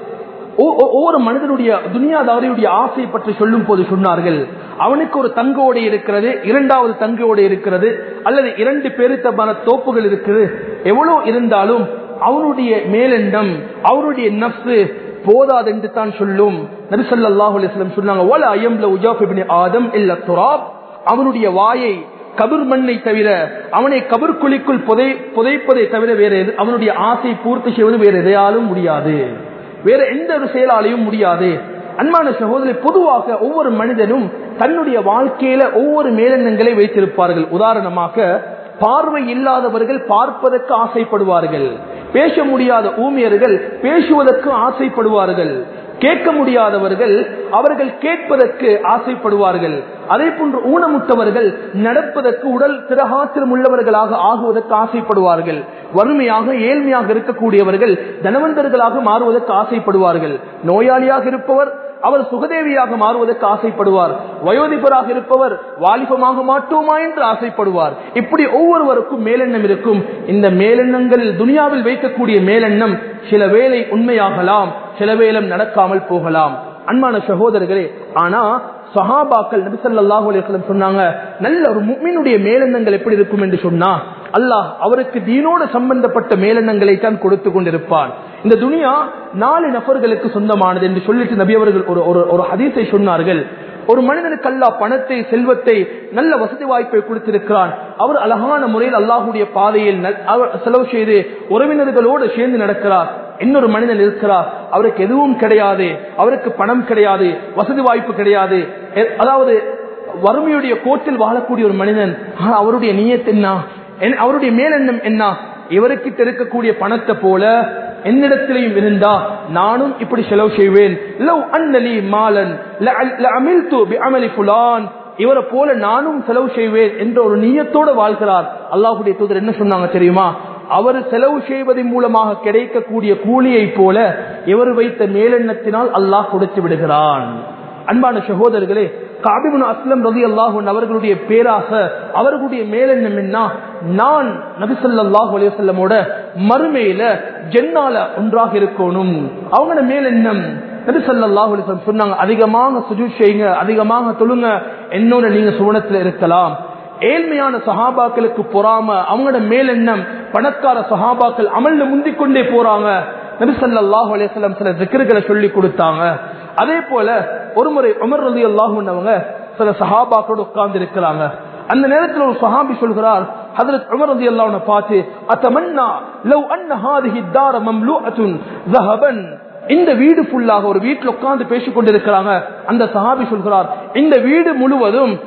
ஒ- ஒ- ஒவ்வொரு மனிதனுடைய துனியாதாரியுடைய ஆசை பற்றி சொல்லும் போது சொன்னார்கள் அவனுக்கு ஒரு தங்க ஓடை இருக்கிறது இரண்டாவது தங்க ஓடை இருக்கிறது அல்லது இரண்டு பேருத்தமான தோப்புகள் இருக்குது எவ்வளவு இருந்தாலும் அவனுடைய மேலெண்ணம் அவருடைய நப்சு போதாது என்று தான் சொல்லும் நபிசல்லாஹு அலிஸ்லம் சொன்னாங்க "வல அயம்ல உஜாஃப் இப்னு ஆதம் இல்ல துராப் அவனுடைய வாயை கபர் மண்ணை தவிர அவனை கபர் குழிக்குள் புதை புதைப்பதை தவிர வேற எது அவனுடைய ஆசை பூர்த்தி செய்வது வேற எதையாலும் முடியாது வேற எந்த ஒரு செயலாலையும் முடியாது அன்பான சகோதரி பொதுவாக ஒவ்வொரு மனிதனும் தன்னுடைய வாழ்க்கையில ஒவ்வொரு மேலெண்ணங்களை வைத்திருப்பார்கள் உதாரணமாக பார்வை இல்லாதவர்கள் பார்ப்பதற்கு ஆசைப்படுவார்கள் பேச முடியாத ஊமியர்கள் பேசுவதற்கு ஆசைப்படுவார்கள் கேட்க முடியாதவர்கள் அவர்கள் கேட்பதற்கு ஆசைப்படுவார்கள் அதே போன்று ஊனமுட்டவர்கள் நடப்பதற்கு உடல் திரகாத்திரம் உள்ளவர்களாக ஆகுவதற்கு ஆசைப்படுவார்கள் வறுமையாக ஏழ்மையாக இருக்கக்கூடியவர்கள் தனவந்தர்களாக மாறுவதற்கு ஆசைப்படுவார்கள் நோயாளியாக இருப்பவர் அவர் சுகதேவியாக மாறுவதற்கு ஆசைப்படுவார் வயோதிபராக இருப்பவர் வாலிபமாக மாட்டோமா என்று ஆசைப்படுவார் இப்படி ஒவ்வொருவருக்கும் மேலெண்ணம் இருக்கும் இந்த மேலெண்ணங்கள் துனியாவில் வைக்கக்கூடிய மேலெண்ணம் சில வேளை உண்மையாகலாம் சில வேளை நடக்காமல் போகலாம் அன்பான சகோதரர்களே ஆனா சஹாபாக்கள் நபிசல்லாஹு அலையம் சொன்னாங்க நல்ல ஒரு முக்மீனுடைய மேலெண்ணங்கள் எப்படி இருக்கும் என்று சொன்னா அல்லாஹ் அவருக்கு தீனோடு சம்பந்தப்பட்ட மேலெண்ணங்களை தான் கொடுத்து கொண்டிருப்பான் இந்த துனியா நாலு நபர்களுக்கு சொந்தமானது என்று சொல்லிட்டு நபி அவர்கள் ஒரு ஒரு ஒரு ஹதீஸை சொன்னார்கள் ஒரு மனிதனுக்கு அல்லாஹ் பணத்தை செல்வத்தை நல்ல வசதி வாய்ப்பை கொடுத்திருக்கிறான் அவர் அழகான முறையில் அல்லாஹுடைய பாதையில் நல்- அவர் செலவு செய்து உறவினர்களோடு சேர்ந்து நடக்கிறார் இன்னொரு மனிதன் இருக்கிறார் அவருக்கு எதுவும் கிடையாது அவருக்கு பணம் கிடையாது வசதி வாய்ப்பு கிடையாது எ- அதாவது வறுமையுடைய கோட்டில் வாழக்கூடிய ஒரு மனிதன் ஆனா அவருடைய நீயத் என்ன என்- அவருடைய மேலெண்ணம் என்ன இவருக்கிட்ட இருக்கக்கூடிய பணத்தை போல என்னிடத்திலையும் இருந்தா நானும் இப்படி செலவு செய்வேன் லவ் அன்னலி மாலன் லஅல்- லஅமில்து பிஅமலி ஃபுலான் இவரை போல நானும் செலவு செய்வேன் என்ற ஒரு நீயத்தோட வாழ்கிறார் அல்லாஹ்வுடைய தூதர் என்ன சொன்னாங்க தெரியுமா அவர் செலவு செய்வதன் மூலமாக கிடைக்கக்கூடிய கூலியை போல இவர் வைத்த மேலெண்ணத்தினால் அல்லாஹ் கொடுத்து விடுகிறான் அன்பான சகோதரர்களே காபிபுன் அஸ்லம் ரதி அல்லாஹூன் அவர்களுடைய பேராக அவர்களுடைய மேலெண்ணம் என்ன நான் நபிசல்லாஹு அலையமோட மறுமையில ஜென்னால ஒன்றாக இருக்கணும் அவங்களோட மேலெண்ணம் நபிசல்லாஹு அலிஸ்லம் சொன்னாங்க அதிகமாக சுஜூத் செய்யுங்க அதிகமாக தொழுங்க என்னோட நீங்க சுவனத்துல இருக்கலாம் ஏழ்மையான சஹாபாக்களுக்கு பொறாம அவங்களோட மேலெண்ணம் பணக்கார சஹாபாக்கள் அமல்ல முந்திக் கொண்டே போறாங்க நபிசல்லாஹு அலையம் சில திக்கர்களை சொல்லி கொடுத்தாங்க அதே போல ஒரு முறை உமர் ரலி அல்லாஹுன்னவங்க சில சஹாபாக்களோடு உட்கார்ந்து இருக்கிறாங்க அந்த நேரத்தில் ஒரு சஹாபி சொல்கிறார் ஹதரத் உமர் ரலி அல்லாஹ்வை பார்த்து அத்தமன்னா லவ் அன்ன ஹாதிஹி தார மம்லூஅத்துன் ذهبا இந்த வீடு ஃபுல்லாக ஒரு வீட்டில் உட்கார்ந்து பேசிக் கொண்டிருக்கிறாங்க அந்த சஹாபி சொல்கிறார் இந்த வீடு முழுவதும்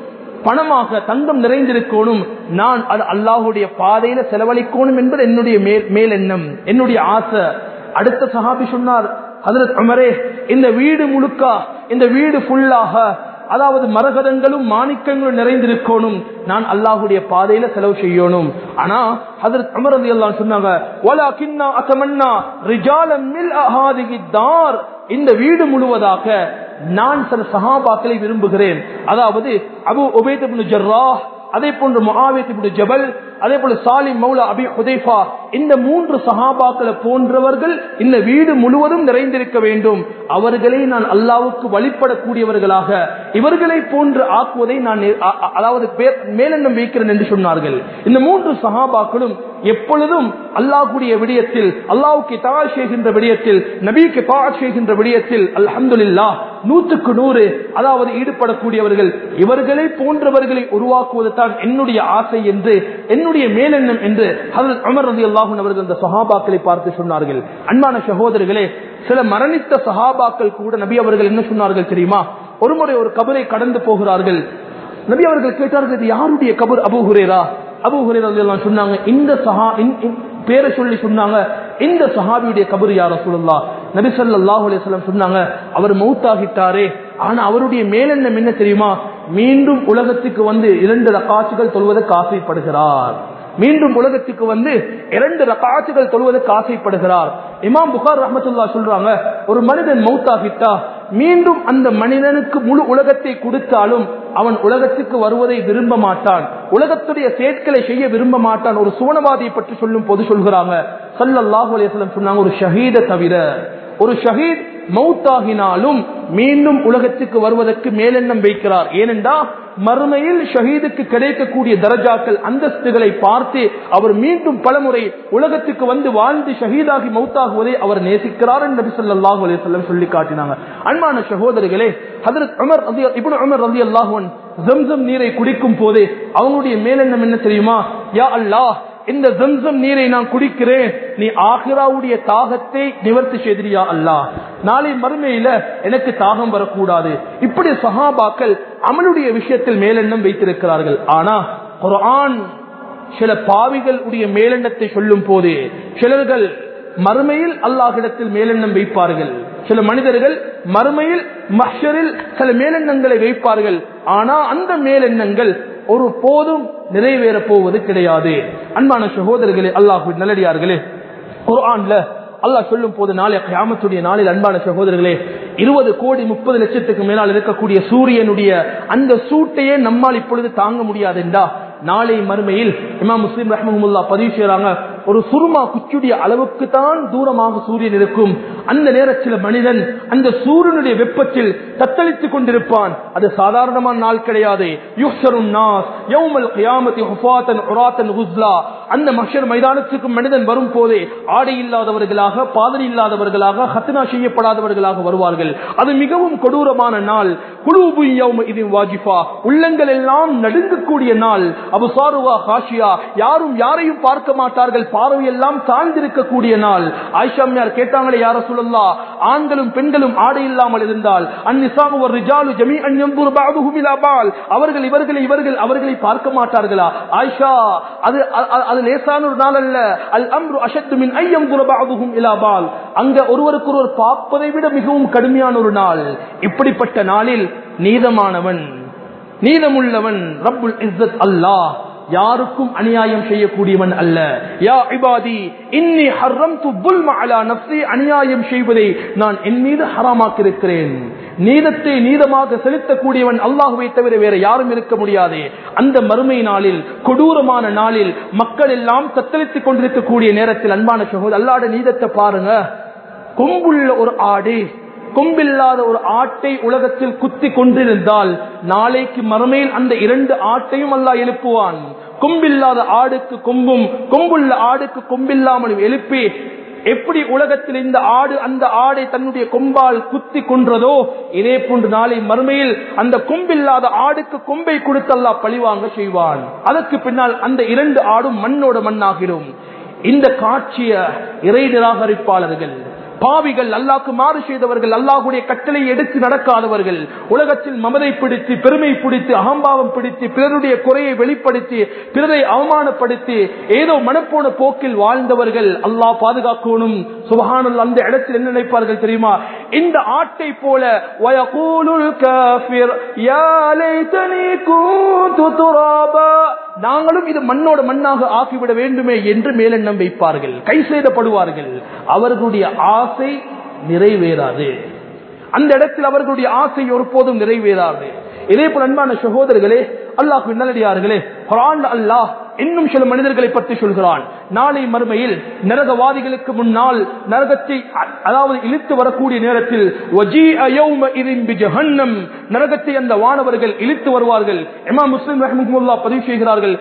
பணமாக தங்கம் நிறைந்திருக்கணும் நான் அது அல்லாஹுடைய பாதையில செலவழிக்கணும் என்பது என்னுடைய மேல் மேலெண்ணம் என்னுடைய ஆசை அடுத்த சஹாபி சொன்னார் ஹதரத் அமரே இந்த வீடு முழுக்கா இந்த வீடு ஃபுல்லாக அதாவது மரகதங்களும் மாணிக்கங்களும் நிறைந்திருக்கணும் நான் அல்லாஹுடைய பாதையில செலவு செய்யணும் ஆனா ஹதரத் அமர் ரதி அல்லாஹ் சொன்னாங்க "வலா கின்னா அத்தமன்னா ரிஜாலம் மில் அஹாதிஹி தார்." இந்த வீடு முழுவதாக நான் சில சஹாபாக்களை விரும்புகிறேன் அதாவது அபு உபைத் இப்னு ஜர்ராஹ் அதே போன்று முஆவித் இப்னு ஜபல் அதே போல சாலிம் மௌலா அபி ஹுதைஃபா இந்த மூன்று சஹாபாக்களை போன்றவர்கள் இந்த வீடு முழுவதும் நிறைந்திருக்க வேண்டும் அவர்களை நான் அல்லாவுக்கு வழிபடக்கூடியவர்களாக இவர்களை போன்று ஆக்குவதை நான் அ- அ- அதாவது பே- மேலெண்ணம் வைக்கிறேன் என்று சொன்னார்கள் இந்த மூன்று சஹாபாக்களும் எப்பொழுதும் அல்லாஹ்வுடைய விடயத்தில் அல்லாஹ்வுக்கு தா செய்கின்ற விடயத்தில் நபிக்கு தா செய்கின்ற விடயத்தில் அல்ஹம்துலில்லாஹ் நூற்றுக்கு நூறு அதாவது ஈடுபடக்கூடியவர்கள் இவர்களை போன்றவர்களை உருவாக்குவது தான் என்னுடைய ஆசை என்று என்னுடைய மேலெண்ணம் என்று ஹதரத் உமர் ரலியல்லாஹு அன்ஹு அவர்கள் அந்த சஹாபாக்களை பார்த்து சொன்னார்கள் அன்பான சகோதரர்களே சில மரணித்த சஹாபாக்கள் கூட நபி அவர்கள் என்ன சொன்னார்கள் தெரியுமா ஒருமுறை ஒரு கபரை கடந்து போகிறார்கள் நபி அவர்கள் கேட்டார்கள் இது யாருடைய கபர் அபூ ஹுரேரா அபூ ஹுரேரா ரலியல்லாஹு சொன்னாங்க இந்த சஹா இன்- இன் பேரை சொல்லி சொன்னாங்க இந்த சஹாபியுடைய கபர் யார் ரசூலுல்லாஹ் நபி ஸல்லல்லாஹு அலைஹி வஸல்லம் சொன்னாங்க அவர் மௌத்தாகிட்டாரே ஆனா அவருடைய மேலெண்ணம் என்ன தெரியுமா மீண்டும் உலகத்துக்கு வந்து இரண்டு ரக்காசுகள் தொழுவதற்கு ஆசைப்படுகிறார் மீண்டும் உலகத்துக்கு வந்து இரண்டு ரக்காசுகள் தொழுவதற்கு ஆசைப்படுகிறார் இமாம் புகார் ரஹமத்துல்லா சொல்றாங்க ஒரு மனிதன் மௌத்தாகிட்டா மீண்டும் அந்த மனிதனுக்கு முழு உலகத்தை கொடுத்தாலும் அவன் உலகத்துக்கு வருவதை விரும்ப மாட்டான் உலகத்துடைய செயற்களை செய்ய விரும்ப மாட்டான் ஒரு சுவனவாதியை பற்றி சொல்லும் போது சொல்கிறாங்க சல்லல்லாஹு அலைஹி வஸல்லம் சொன்னாங்க ஒரு ஷஹீத தவிர ஒரு ஷஹீத் மௌத்தாகினாலும் மீண்டும் உலகத்துக்கு வருவதற்கு மேலெண்ணம் வைக்கிறார் ஏனென்றா மறுமையில் ஷஹீதுக்கு கிடைக்கக்கூடிய தரஜாக்கள் அந்தஸ்துகளை பார்த்து அவர் மீண்டும் பலமுறை உலகத்துக்கு வந்து வாழ்ந்து ஷஹீதாகி மௌத்தாகுவதை அவர் நேசிக்கிறார் என்று நபி ஸல்லல்லாஹு அலைஹி வஸல்லம் சொல்லி காட்டினாங்க அன்பான சகோதரர்களே ஹஜரத் உமர் ரலிய- இப்னு உமர் ரலியல்லாஹு அன்ஹு ஜம்சம் நீரை குடிக்கும் போது அவங்களுடைய மேலெண்ணம் என்ன தெரியுமா யா அல்லாஹ் இந்த ஜம்சம் நீரை நான் குடிக்கிறேன் நீ ஆஹிராவுடைய தாகத்தை நிவர்த்தி செய்தியா அல்லாஹ் நாளை மறுமையில எனக்கு தாகம் வரக்கூடாது இப்படி சஹாபாக்கள் அமலுடைய விஷயத்தில் மேலெண்ணம் வைத்திருக்கிறார்கள் ஆனா குர்ஆன் சில பாவிகள் உடைய மேலெண்ணத்தை சொல்லும் போது சிலர்கள் மறுமையில் அல்லாஹிடத்தில் மேலெண்ணம் வைப்பார்கள் சில மனிதர்கள் மறுமையில் மஹ்ஷரில் சில மேலெண்ணங்களை வைப்பார்கள் ஆனா அந்த மேலெண்ணங்கள் ஒரு போதும் நிறைவேற போவது கிடையாது அன்பான சகோதரர்களே அல்லாஹ் நல்லடியார்களே குர்ஆன்ல அல்லாஹ் சொல்லும் போது நாளை கியாமத்துடைய நாளில் அன்பான சகோதரர்களே இருபது கோடி முப்பது லட்சத்துக்கு மேலால் இருக்கக்கூடிய சூரியனுடைய அந்த சூட்டையே நம்மால் இப்பொழுது தாங்க முடியாது என்றா நாளை மறுமையில் இமாம் முஸ்லிம் ரஹ்மஹமுல்லா பதிவு செய்யறாங்க ஒரு சுருமா குச்சுடைய அளவுக்கு தான் தூரமாக சூரியன் இருக்கும் அந்த நேரத்தில் மனிதன் அந்த சூரியனுடைய வெப்பத்தில் தத்தளித்துக் கொண்டிருப்பான் அது சாதாரணமான நாள் கிடையாது யுஹ்ஷருன் நாஸ் யௌமல் கியாமத்தி ஹுஃபாத்தன் உராத்தன் குஸ்லா அந்த மஷர் மைதானத்துக்கு மனிதன் வரும் போதே ஆடை இல்லாதவர்களாக பாதரி இல்லாதவர்களாக ஹத்னா செய்யப்படாதவர்களாக வருவார்கள் அது மிகவும் கொடூரமான நாள் குழுபு இது வாஜிஃபா உள்ளங்கள் எல்லாம் நடுங்கக்கூடிய நாள் அபுசாருவா காஷியா யாரும் யாரையும் பார்க்க மாட்டார்கள் பார்வை எல்லாம் தாழ்ந்திருக்கக்கூடிய நாள் ஆயிஷாமியார் கேட்டாங்களே யார சொல்லலா ஆண்களும் பெண்களும் ஆடை இல்லாமல் இருந்தால் அந்நிசாமு ஒரு ரிஜாலு ஜமீ அன்யம்புர் பாதுஹும் இலா பால் அவர்கள் இவர்களை இவர்கள் அவர்களை பார்க்க மாட்டார்களா ஆயிஷா அது அ- அ- அது லேசான ஒரு நாள் அல்ல அல் அம்ரு அஷத்து மின் ஐயம் குரபாதுகும் இலாபால் அங்க ஒருவருக்கு ஒருவர் பார்ப்பதை விட மிகவும் கடுமையான ஒரு நாள் இப்படிப்பட்ட நாளில் நீதமானவன் நீதமுள்ளவன் ரப்புல் இஸ்ஸத் அல்லாஹ் யாருக்கும் அநியாயம் செய்யக்கூடியவன் அல்ல யா இபாதி இன்னி ஹர்ரம்து புல்ம அலா நஃப்ஸி அநியாயம் செய்வதை நான் என் மீது ஹராமாக்கியிருக்கிறேன் நீதத்தை நீதமாக செலுத்தக்கூடியவன் அல்லாஹுவை தவிர வேற யாரும் இருக்க முடியாது அந்த மறுமை நாளில் கொடூரமான நாளில் மக்கள் எல்லாம் தத்தளித்துக் கொண்டிருக்கக்கூடிய நேரத்தில் அன்பான சகோதரர் அல்லாட நீதத்தை பாருங்க கொம்புள்ள ஒரு ஆடு கொம்பில்லாத ஒரு ஆட்டை உலகத்தில் குத்தி கொண்டிருந்தால் நாளைக்கு மறுமையில் அந்த இரண்டு ஆட்டையும் அல்லாஹ் எழுப்புவான் கொம்பில்லாத ஆடுக்கு கொம்பும் கொம்புள்ள ஆடுக்கு கொம்பில்லாமலும் எழுப்பி எப்படி உலகத்தில் இந்த ஆடு அந்த ஆடை தன்னுடைய கொம்பால் குத்தி கொன்றதோ இதே போன்று நாளை மறுமையில் அந்த கொம்பில்லாத ஆடுக்கு கொம்பை கொடுத்து அல்லாஹ் பழிவாங்க செய்வான் அதற்கு பின்னால் அந்த இரண்டு ஆடும் மண்ணோட மண்ணாகிடும் இந்த காட்சிய இறை நிராகரிப்பாளர்கள் பாவிகள் அல்லாக்கு மாறு செய்தவர்கள் அல்லாஹுடைய கட்டளை எடுத்து நடக்காதவர்கள் உலகத்தில் மமதை பிடித்து பெருமை பிடித்து அகம்பாவம் பிடித்து பிறருடைய குறையை வெளிப்படுத்தி பிறரை அவமானப்படுத்தி ஏதோ மனப்போன போக்கில் வாழ்ந்தவர்கள் அல்லாஹ் பாதுகாக்கணும் சுபஹானல் அந்த இடத்தில் என்ன நினைப்பார்கள் தெரியுமா இந்த ஆட்டை போல வயகூலுல் காஃபிர் யா லைதனி கூந்து துராபா நாங்களும் இது மண்ணோட மண்ணாக ஆக்கிவிட வேண்டுமே என்று மேலெண்ணம் வைப்பார்கள் கை செய்தப்படுவார்கள் அவர்களுடைய ஆசை நிறைவேறாது அந்த இடத்தில் அவர்களுடைய ஆசை ஒருபோதும் நிறைவேறாது இதே போல அன்பான சகோதரர்களே அல்லாஹ் நல்லடியார்களே குரான் அல்லாஹ் இன்னும் சில மனிதர்களை பற்றி சொல்கிறான் நாளை மறுமையில் நரகவாதிகளுக்கு முன்னால் நரகத்தை அதாவது இழுத்து வரக்கூடிய நேரத்தில் நரகத்தை அந்த வானவர்கள் இழுத்து வருவார்கள் இமா முஸ்லிம் ரஹமுல்லா பதிவு செய்கிறார்கள்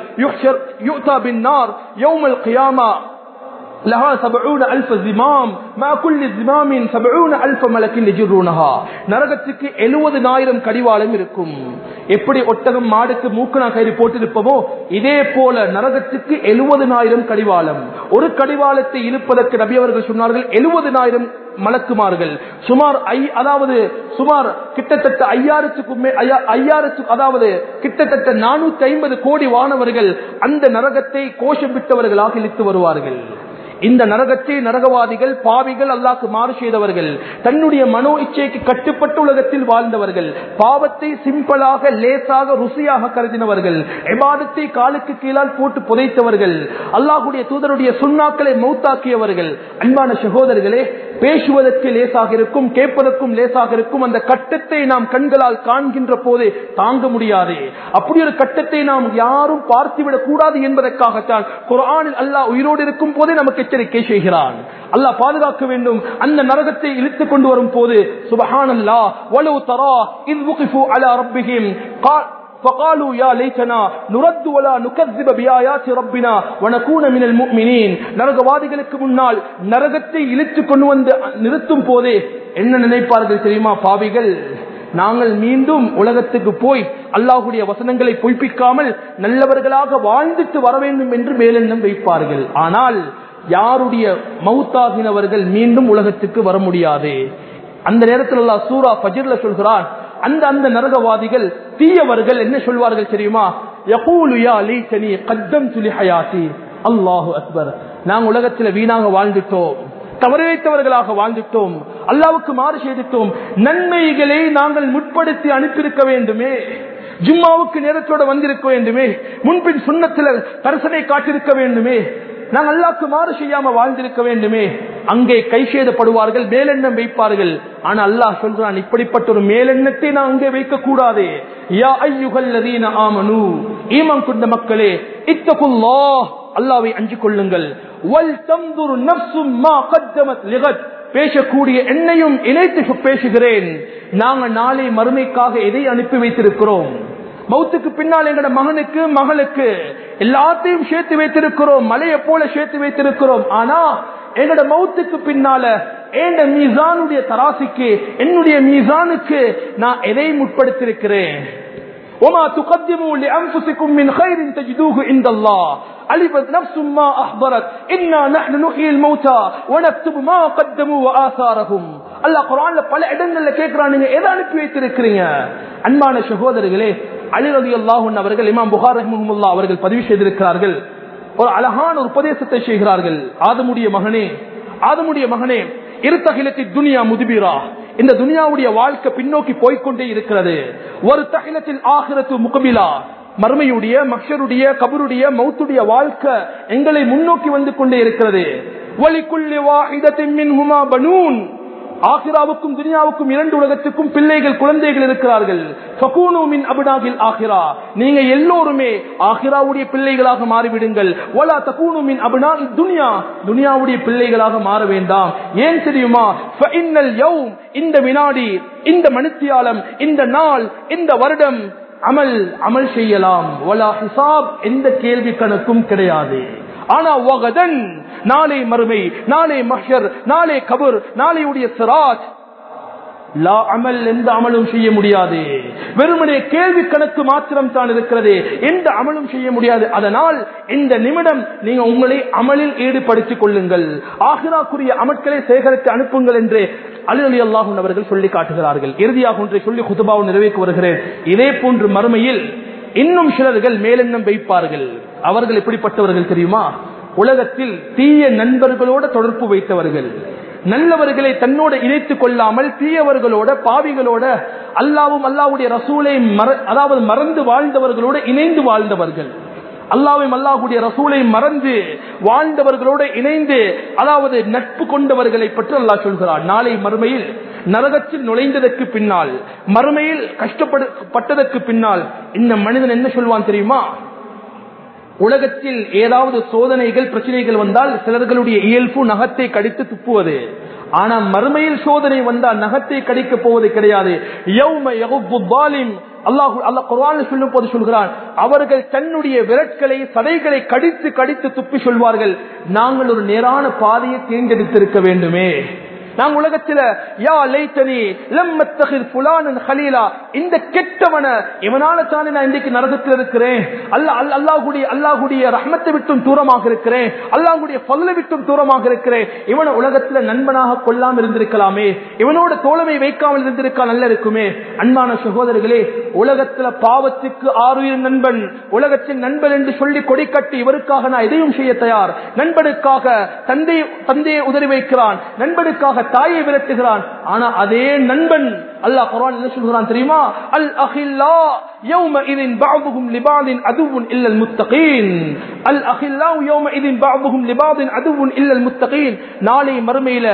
لها سبعون ألف زمام ما كل زمام سبعون ألف ملك يجرونها நரகத்துக்கு எழுபதுனாயிரம் கடிவாளம் இருக்கும் எப்படி ஒட்டகம் மாடுக்கு மூக்கணா கயிறு போட்டிருப்போமோ இதே போல நரகத்துக்கு எழுபதுனாயிரம் கடிவாளம் ஒரு கடிவாளத்தை இழுப்பதற்கு நபி அவர்கள் சொன்னார்கள் எழுபதுனாயிரம் மலக்குமார்கள் சுமார் ஐ அதாவது சுமார் கிட்டத்தட்ட ஐயாயிரத்துக்கும் ஐயாயிரத்து அதாவது கிட்டத்தட்ட நானூத்தி ஐம்பது கோடி வானவர்கள் அந்த நரகத்தை கோஷம் விட்டவர்களாக இழுத்து வருவார்கள் இந்த நரகத்தை நரகவாதிகள் பாவிகள் அல்லாக்கு மாறு செய்தவர்கள் தன்னுடைய மனோ இச்சைக்கு கட்டுப்பட்ட உலகத்தில் வாழ்ந்தவர்கள் பாவத்தை சிம்பிளாக லேசாக ருசியாக கருதினவர்கள் எபாதத்தை காலுக்கு கீழால் போட்டு புதைத்தவர்கள் அல்லாஹுடைய தூதருடைய சுண்ணாக்களை மௌத்தாக்கியவர்கள் அன்பான சகோதரர்களே பேசுவதற்கு லேசாக இருக்கும் கேட்பதற்கும் லேசாக இருக்கும் அந்த கட்டத்தை நாம் கண்களால் காண்கின்ற போது தாங்க முடியாது அப்படி ஒரு கட்டத்தை நாம் யாரும் பார்த்துவிடக் கூடாது என்பதற்காகத்தான் குரானில் அல்லாஹ் உயிரோடு இருக்கும் போதே நமக்கு எச்சரிக்கை செய்கிறான் அல்லாஹ் பாதுகாக்க வேண்டும் அந்த நரகத்தை இழுத்துக் கொண்டு வரும் போது சுபஹான் அல்லா வலு தரா இது அலா ரப்பிஹிம் فقالوا يا ليتنا نرد ولا نكذب بآيات ربنا ونكون من المؤمنين நரகவாதிகளுக்கு முன்னால் நரகத்தை இழுத்துக் கொண்டு வந்து நிறுத்தும் போதே என்ன நினைப்பார்கள் தெரியுமா பாவிகள் நாங்கள் மீண்டும் உலகத்துக்கு போய் அல்லாஹுடைய வசனங்களை பொய்ப்பிக்காமல் நல்லவர்களாக வாழ்ந்துட்டு வர வேண்டும் என்று மேலெண்ணம் வைப்பார்கள் ஆனால் யாருடைய மௌத்தாகினவர்கள் மீண்டும் உலகத்துக்கு வர முடியாது அந்த நேரத்தில் அல்லாஹ் சூரா பஜிர்ல சொல்கிறான் அந்த அந்த நரகவாதிகள் தீயவர்கள் என்ன சொல்வார்கள் தெரியுமா அல்லாஹு அக்பர் நாங்க உலகத்துல வீணாக வாழ்ந்துட்டோம் தவறு வைத்தவர்களாக வாழ்ந்துட்டோம் அல்லாவுக்கு மாறு செய்துட்டோம் நன்மைகளை நாங்கள் முற்படுத்தி அனுப்பியிருக்க வேண்டுமே ஜும்மாவுக்கு நேரத்தோட வந்திருக்க வேண்டுமே முன்பின் சுண்ணத்தில் கரசனை காட்டிருக்க வேண்டுமே நாங்கள் அல்லாக்கு மாறு செய்யாம வாழ்ந்திருக்க வேண்டுமே அங்கே கை சேதப்படுவார்கள் மேலெண்ணம் வைப்பார்கள் ஆனா அல்லாஹ் சொல்றான் இப்படிப்பட்ட ஒரு மேலெண்ணத்தை நான் அங்கே வைக்க கூடாது யா ஐயுகல்லதீன ஆமனு ஈமம் கொண்ட மக்களே இத்தகுல்லா அல்லாவை அஞ்சு கொள்ளுங்கள் வல் தந்துரு நப்சும் மா கத்தமத் லிகத் பேசக்கூடிய என்னையும் இணைத்து பேசுகிறேன் நாங்க நாளை மறுமைக்காக எதை அனுப்பி வைத்திருக்கிறோம் மௌத்துக்கு பின்னால் எங்கட மகனுக்கு மகளுக்கு எல்லாத்தையும் சேர்த்து வைத்திருக்கிறோம் மலையை போல சேர்த்து வைத்திருக்கிறோம் ஆனா எங்கட மௌத்துக்கு பின்னால என் மீசானுடைய தராசிக்கு என்னுடைய மீசானுக்கு நான் எதை முற்படுத்திருக்கிறேன் وما تقدموا لأنفسكم من خير تجدوه عند الله علمت نفس ما أحضرت إنا نحن نحيي الموتى ونكتب ما قدموا وآثارهم அல்லாஹ் குரான்ல பல இடங்கள்ல கேட்கிறான் நீங்க எதை அனுப்பி வைத்திருக்கிறீங்க அன்பான சகோதரர்களே அலி ரதி அல்லாஹன் அவர்கள் இமாம் புகார் ரஹ்முல்லா அவர்கள் பதிவு செய்திருக்கிறார்கள் ஒரு அழகான ஒரு உபதேசத்தை செய்கிறார்கள் ஆதமுடைய மகனே ஆதமுடைய மகனே இருத்தகிலத்தி துனியா முதுபீரா இந்த துனியாவுடைய வாழ்க்கை பின்னோக்கி போய்கொண்டே இருக்கிறது ஒரு தகிலத்தில் ஆகிரத்து முகபிலா மர்மையுடைய மக்ஷருடைய கபருடைய மௌத்துடைய வாழ்க்கை எங்களை முன்னோக்கி வந்து கொண்டே இருக்கிறது ஒலிக்குள்ளி வாஹிதத்தின் மின் ஹுமா பனூன் ஆஹிராவுக்கும் துனியாவுக்கும் இரண்டு உலகத்துக்கும் பிள்ளைகள் குழந்தைகள் இருக்கிறார்கள் ஃபகூனுமின் அபிடாகில் ஆஹிரா நீங்க எல்லோருமே ஆஹிராவுடைய பிள்ளைகளாக மாறிவிடுங்கள் ஒலா தகூனுமின் அபினா துனியா துனியாவுடைய பிள்ளைகளாக மாற வேண்டாம் ஏன் தெரியுமா ஃபஇன்னல் யௌம் இந்த வினாடி இந்த மணித்தியாலம் இந்த நாள் இந்த வருடம் அமல் அமல் செய்யலாம் ஒலா ஹிசாப் எந்த கேள்வி கணக்கும் கிடையாது ஆனா வகதன் நாளை மறுமை நாளை மஹர் நாளை கபர் நாளையுடைய சிராஜ் லா அமல் எந்த அமலும் செய்ய முடியாது வெறுமனே கேள்வி கணக்கு மாத்திரம் தான் இருக்கிறது எந்த அமலும் செய்ய முடியாது அதனால் இந்த நிமிடம் நீங்க உங்களை அமலில் ஈடுபடுத்திக் கொள்ளுங்கள் ஆகிராக்குரிய அமட்களை சேகரித்து அனுப்புங்கள் என்று அலி அலி அல்லாஹூன் அவர்கள் சொல்லி காட்டுகிறார்கள் இறுதியாக ஒன்றை சொல்லி குதுபாவும் நிறைவேற்றி வருகிறேன் இதே போன்று மறுமையில் இன்னும் சிலர்கள் மேலெண்ணம் வைப்பார்கள் அவர்கள் எப்படிப்பட்டவர்கள் தெரியுமா உலகத்தில் தீய நண்பர்களோட தொடர்பு வைத்தவர்கள் நல்லவர்களை தன்னோட இணைத்துக் கொள்ளாமல் தீயவர்களோட பாவிகளோட அல்லாவும் அல்லாவுடைய ரசூலை அதாவது மறந்து வாழ்ந்தவர்களோட இணைந்து வாழ்ந்தவர்கள் அல்லாவையும் அல்லாஹுடைய ரசூலை மறந்து வாழ்ந்தவர்களோடு இணைந்து அதாவது நட்பு கொண்டவர்களை பற்றி அல்லாஹ் சொல்கிறார் நாளை மறுமையில் நரகத்தில் நுழைந்ததற்கு பின்னால் மறுமையில் கஷ்டப்பட்டதற்கு பின்னால் இந்த மனிதன் என்ன சொல்வான் தெரியுமா உலகத்தில் ஏதாவது சோதனைகள் பிரச்சனைகள் வந்தால் சிலர்களுடைய இயல்பு நகத்தை கடித்து துப்புவது ஆனா மறுமையில் சோதனை வந்தால் நகத்தை கடிக்க போவது கிடையாது அல்லாஹு அல்லா குர்ஆன் சொல்லும் போது சொல்கிறான் அவர்கள் தன்னுடைய விரட்களை சதைகளை கடித்து கடித்து துப்பி சொல்வார்கள் நாங்கள் ஒரு நேரான பாதையை தேர்ந்தெடுத்திருக்க வேண்டுமே நான் உலகத்துல யா லைத்தனி லம்மத்தகிர் புலானன் ஹலீலா இந்த கெட்டவன இவனால தானே நான் இன்றைக்கு நரகத்தில் இருக்கிறேன் அல்ல அல்லாஹுடைய அல்லாஹுடைய ரஹ்மத்தை விட்டும் தூரமாக இருக்கிறேன் அல்லாஹுடைய பல்ல விட்டும் தூரமாக இருக்கிறேன் இவனை உலகத்துல நண்பனாக கொள்ளாம இருந்திருக்கலாமே இவனோட தோழமை வைக்காமல் இருந்திருக்கா நல்ல இருக்குமே அன்பான சகோதரர்களே உலகத்துல பாவத்துக்கு ஆறுயிர் நண்பன் உலகத்தின் நண்பன் என்று சொல்லி கொடி கட்டி இவருக்காக நான் எதையும் செய்ய தயார் நண்பனுக்காக தந்தை தந்தையை உதவி வைக்கிறான் நண்பனுக்காக தாயை விரட்டுகிறான் ஆனா அதே நண்பன் அல்லாஹ் குர்ஆன் என்ன சொல்கிறான் தெரியுமா அல் அஹில்லா يومئذ بعضهم لبعض عدو الا المتقين الاخلاء يومئذ بعضهم لبعض عدو الا المتقين நாளை மறுமையில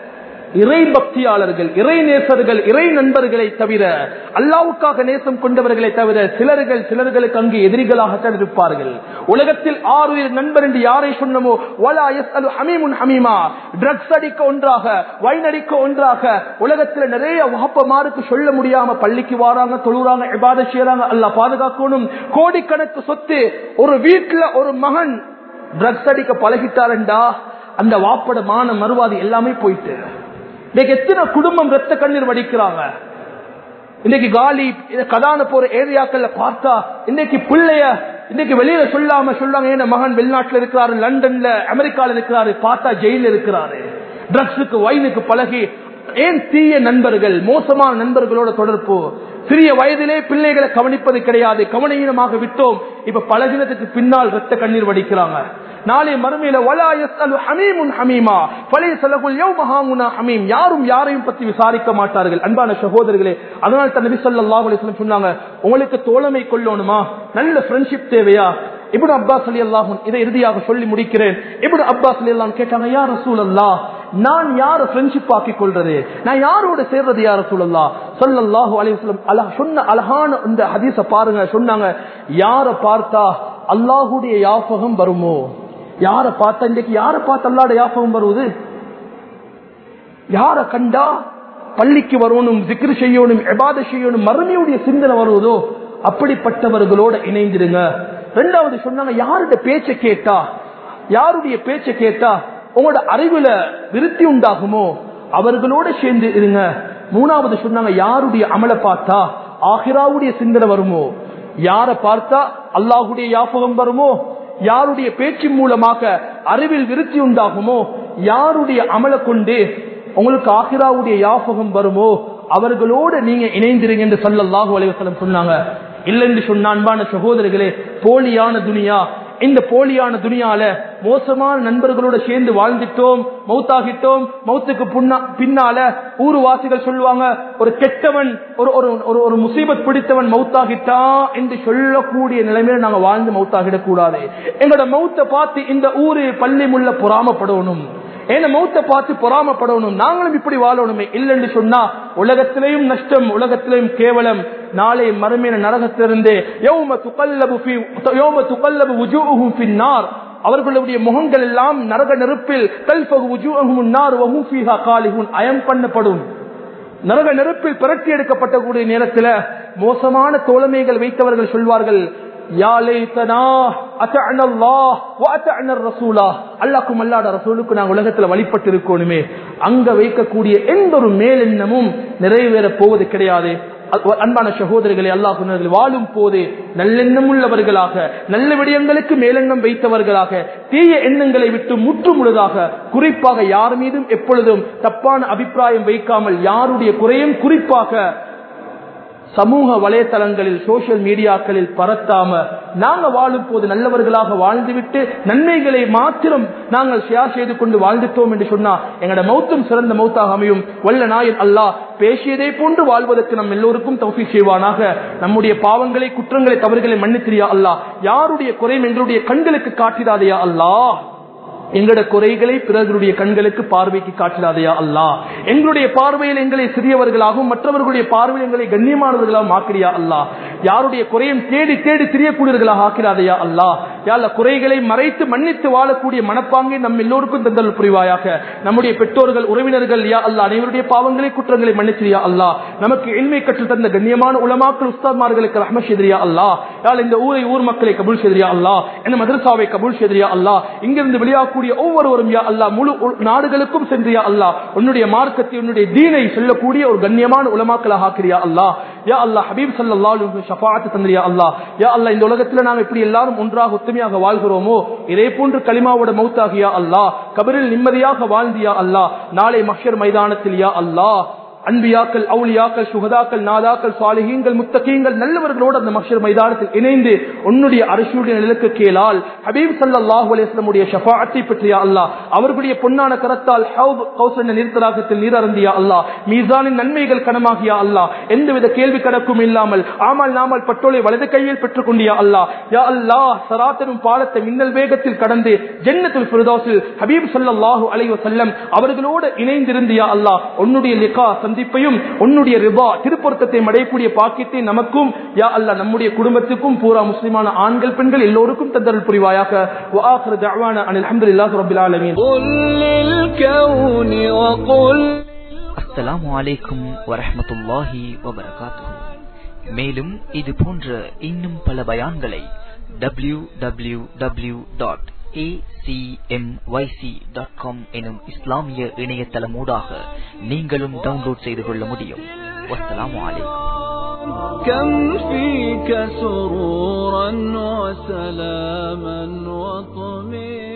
இறை பக்தியாளர்கள் இறை நேசர்கள் இறை நண்பர்களை தவிர அல்லாவுக்காக நேசம் கொண்டவர்களை தவிர சிலர்கள் சிலர்களுக்கு அங்கு எதிரிகளாகத்தான் இருப்பார்கள் உலகத்தில் ஆறு நண்பர் என்று யாரை சொன்னமோ வலா எஸ் அலு ஹமீமுன் ஹமீமா ட்ரக்ஸ் அடிக்க ஒன்றாக வைன் அடிக்க ஒன்றாக உலகத்தில் நிறைய வகப்பமாருக்கு சொல்ல முடியாம பள்ளிக்கு வாராங்க தொழுறாங்க இபாத செய்யறாங்க அல்ல பாதுகாக்கணும் கோடிக்கணக்கு சொத்து ஒரு வீட்டுல ஒரு மகன் ட்ரக்ஸ் அடிக்க பழகிட்டாரண்டா அந்த வாப்பட மான மறுவாதி எல்லாமே போயிட்டு இன்னைக்கு எத்தனை குடும்பம் ரத்த கண்ணீர் வடிக்கிறாங்க இன்னைக்கு காலி கதான போற ஏரியாக்கள்ல பார்த்தா இன்னைக்கு பிள்ளைய இன்னைக்கு வெளியில சொல்லாம சொல்லாங்க ஏன் மகன் வெளிநாட்டுல இருக்கிறாரு லண்டன்ல அமெரிக்கால இருக்கிறாரு பார்த்தா ஜெயில இருக்கிறாரு ட்ரக்ஸுக்கு வைனுக்கு பழகி ஏன் தீய நண்பர்கள் மோசமான நண்பர்களோட தொடர்பு சிறிய வயதிலே பிள்ளைகளை கவனிப்பது கிடையாது கவனீனமாக விட்டோம் இப்ப பழகினத்துக்கு பின்னால் ரத்த கண்ணீர் வடிக்கிறாங்க நாளை மறுமையில வலா யஸ்அலு ஹமீமுன் ஹமீமா ஃபலைஸலகுல் யௌமஹாமுனா ஹமீம் யாரும் யாரையும் பத்தி விசாரிக்க மாட்டார்கள் அன்பான சகோதரர்களே அதனால தான் நபி ஸல்லல்லாஹு அலைஹி வஸல்லம் சொன்னாங்க உங்களுக்கு தோழமை கொள்ளணுமா நல்ல ஃப்ரெண்ட்ஷிப் தேவையா இப்னு அப்பாஸ் ரலியல்லாஹு இதை இறுதியாக சொல்லி முடிக்கிறேன் இப்னு அப்பாஸ் ரலியல்லாஹு கேட்டாங்க யா ரசூலல்லாஹ் நான் யார ஃப்ரெண்ட்ஷிப் ஆக்கி கொள்றது நான் யாரோட சேர்றது யார சூழல்லா சொல்லல்லாஹு அலைவசம் அல்லாஹ் சொன்ன அழகான இந்த ஹதீஸ பாருங்க சொன்னாங்க யார பார்த்தா அல்லாஹுடைய யாபகம் வருமோ யார பார்த்தா இன்றைக்கு யார பார்த்து அல்லாட யாபகம் வருவது யார கண்டா பள்ளிக்கு வரணும் திக்ரு செய்யணும் எபாத செய்யணும் மறுமையுடைய சிந்தனை வருவதோ அப்படிப்பட்டவர்களோட இணைந்திருங்க ரெண்டாவது சொன்னாங்க யாருடைய பேச்சை கேட்டா யாருடைய பேச்சை கேட்டா உங்களோட அறிவுல விருத்தி உண்டாகுமோ அவர்களோட சேர்ந்து இருங்க மூணாவது சொன்னாங்க யாருடைய அமலை பார்த்தா ஆஹிராவுடைய சிந்தனை வருமோ யார பார்த்தா அல்லாஹுடைய யாபகம் வருமோ யாருடைய பேச்சின் மூலமாக அறிவில் விருத்தி உண்டாகுமோ யாருடைய அமலை கொண்டு உங்களுக்கு ஆஹிராவுடைய யாபகம் வருமோ அவர்களோடு நீங்க இணைந்திருங்க என்று சொல்லல்லாஹு அலைவசலம் சொன்னாங்க இல்லைன்னு சொன்ன அன்பான சகோதரர்களே போலியான துனியா இந்த போலியான துணியால மோசமான நண்பர்களோட சேர்ந்து வாழ்ந்துட்டோம் மௌத்தாகிட்டோம் மௌத்துக்கு பின்னால ஊருவாசிகள் சொல்லுவாங்க ஒரு கெட்டவன் ஒரு ஒரு ஒரு முசீபத் பிடித்தவன் மௌத்தாகிட்டா என்று சொல்லக்கூடிய நிலைமையில நாங்க வாழ்ந்து மௌத்தாகிடக் கூடாது எங்களோட மௌத்தை பார்த்து இந்த ஊரு பள்ளி முள்ள பொறாமப்படணும் ஏன்னா மௌத்த பார்த்து பொறாமப்படணும் நாங்களும் இப்படி வாழணுமே இல்லைன்னு சொன்னா உலகத்திலையும் நஷ்டம் உலகத்திலையும் கேவலம் நாளை மறுமையின நரகத்திலிருந்து யௌம துகல்லபு ஃபீ யௌம துகல்லபு வுஜூஹும் ஃபின்னார் அவர்களுடைய முகங்கள் எல்லாம் நரக நெருப்பில் தல்ஃபகு வுஜூஹும் நார் வஹும் ஃபீஹா காலிஹுன் அயம் பண்ணப்படும் நரக நெருப்பில் பிரட்டி எடுக்கப்பட்ட கூடிய நேரத்தில் மோசமான தோழமைகள் வைத்தவர்கள் சொல்வார்கள் யா லைத்தனா அத்தஅன அல்லாஹ் வ அத்தஅன ரசூலா அல்லாஹ்க்கும் அல்லாஹ்ட ரசூலுக்கு நாங்க உலகத்துல வழிபட்டு இருக்கோனுமே அங்க வைக்கக்கூடிய எந்த ஒரு மேலெண்ணமும் நிறைவேற போவது கிடையாது அன்பான சகோதரர்களை அல்லாஹ் சொன்னார்கள் வாழும் போது நல்லெண்ணம் உள்ளவர்களாக நல்ல விடயங்களுக்கு மேலெண்ணம் வைத்தவர்களாக தீய எண்ணங்களை விட்டு முற்று முழுதாக குறிப்பாக யார் மீதும் எப்பொழுதும் தப்பான அபிப்பிராயம் வைக்காமல் யாருடைய குறையும் குறிப்பாக சமூக வலைத்தளங்களில் சோசியல் மீடியாக்களில் பரத்தாம நாங்க வாழும் போது நல்லவர்களாக வாழ்ந்துவிட்டு நன்மைகளை மாத்திரம் நாங்கள் ஷேர் செய்து கொண்டு வாழ்ந்துட்டோம் என்று சொன்னா எங்களோட மௌத்தும் சிறந்த மௌத்தாக அமையும் வல்ல நாயன் அல்லாஹ் பேசியதை போன்று வாழ்வதற்கு நம் எல்லோருக்கும் தௌஃபி செய்வானாக நம்முடைய பாவங்களை குற்றங்களை தவறுகளை மன்னித்திரியா அல்லாஹ் யாருடைய குறையும் எங்களுடைய கண்களுக்கு காட்டிடாதையா அல்லாஹ் எங்களோட குறைகளை பிறர்களுடைய கண்களுக்கு பார்வைக்கு காட்டிடாதையா அல்லா எங்களுடைய பார்வையில் எங்களை சிறியவர்களாகவும் மற்றவர்களுடைய பார்வையில் எங்களை கண்ணியமானவர்களாகவும் ஆக்கிறியா அல்லா யாருடைய குறையும் தேடி தேடி திரியக்கூடியவர்களாக ஆக்கிறாதையா அல்லா யாழ்ல குறைகளை மறைத்து மன்னித்து வாழக்கூடிய மனப்பாங்கை நம் எல்லோருக்கும் தந்தல் புரிவாயாக நம்முடைய பெற்றோர்கள் உறவினர்கள் யா அல்லா அனைவருடைய பாவங்களை குற்றங்களை மன்னிச்சிரியா அல்லா நமக்கு எண்மை கற்று தந்த கண்ணியமான உலமாக்கள் உஸ்தாத்மார்களுக்கு ரஹ்ம செய்தியா அல்லா யாழ் இந்த ஊரை ஊர் மக்களை கபூல் செய்தியா அல்லா என்ன மதரசாவை கபூல் செய்தியா அல்லா இங்கிருந்து வெளியாக சொல்லக்கூடிய ஒவ்வொருவரும் யா அல்லா முழு நாடுகளுக்கும் சென்றியா அல்லா உன்னுடைய மார்க்கத்தை உன்னுடைய தீனை சொல்லக்கூடிய ஒரு கண்ணியமான உலமாக்களாக ஆக்கிறியா அல்லா யா அல்லா ஹபீப் சல்லாஹ் ஷஃபாத்து தந்திரியா அல்லா யா அல்லா இந்த உலகத்துல நாம் எப்படி எல்லாரும் ஒன்றாக ஒத்துமையாக வாழ்கிறோமோ இதே போன்று களிமாவோட மௌத்தாகியா அல்லா கபரில் நிம்மதியாக வாழ்ந்தியா அல்லா நாளை மஷர் மைதானத்தில் யா அல்லா அன்பியாக்கள் அவுளியாக்கள் சுகதாக்கள் நாதாக்கள் சாலிகீங்கள் முத்தகீங்கள் நல்லவர்களோடு அந்த மஷர் மைதானத்தில் இணைந்து உன்னுடைய அரசுடைய நிலக்கு கேளால் ஹபீப் சல்லாஹூ அலிஸ்லமுடைய ஷஃபாத்தை பற்றியா அல்லா அவர்களுடைய பொன்னான கரத்தால் நிறுத்தராகத்தில் நீரறந்தியா அல்லா மீசானின் நன்மைகள் கனமாகியா அல்லா எந்தவித கேள்வி கணக்கும் இல்லாமல் ஆமால் நாமல் பட்டோலை வலது கையில் பெற்றுக் கொண்டியா அல்லா யா அல்லா சராத்தனும் பாலத்தை மின்னல் வேகத்தில் கடந்து ஜென்னத்துல் ஃபிர்தௌஸில் ஹபீப் ஸல்லல்லாஹு அலைஹி வஸல்லம் அவர்களோடு இணைந்திருந்தியா அல்லா உன்னுடைய லிகா சந்திப்பையும் உன்னுடைய ரிபா திருப்பொருத்தத்தை அடையக்கூடிய பாக்கியத்தை நமக்கும் யா அல்லா நம்முடைய குடும்பத்துக்கும் பூரா முஸ்லிமான ஆண்கள் பெண்கள் எல்லோருக்கும் தந்தரல் புரிவாயாக وآخر دعوانا أن الحمد لله رب العالمين قل للكون وقل அஸ்ஸலாமு அலைக்கும் வரஹ்மத்துல்லாஹி வபரகாத்துஹு மேலும் இது போன்ற இன்னும் பல பயான்களை W W W dot acmyc.com எனும் இஸ்லாமிய இணையதளமூடாக நீங்களும் டவுன்லோட் செய்து கொள்ள முடியும் வஸ்ஸலாமு அலைக்கும் كم فيك سرورا وسلاما وطمئنا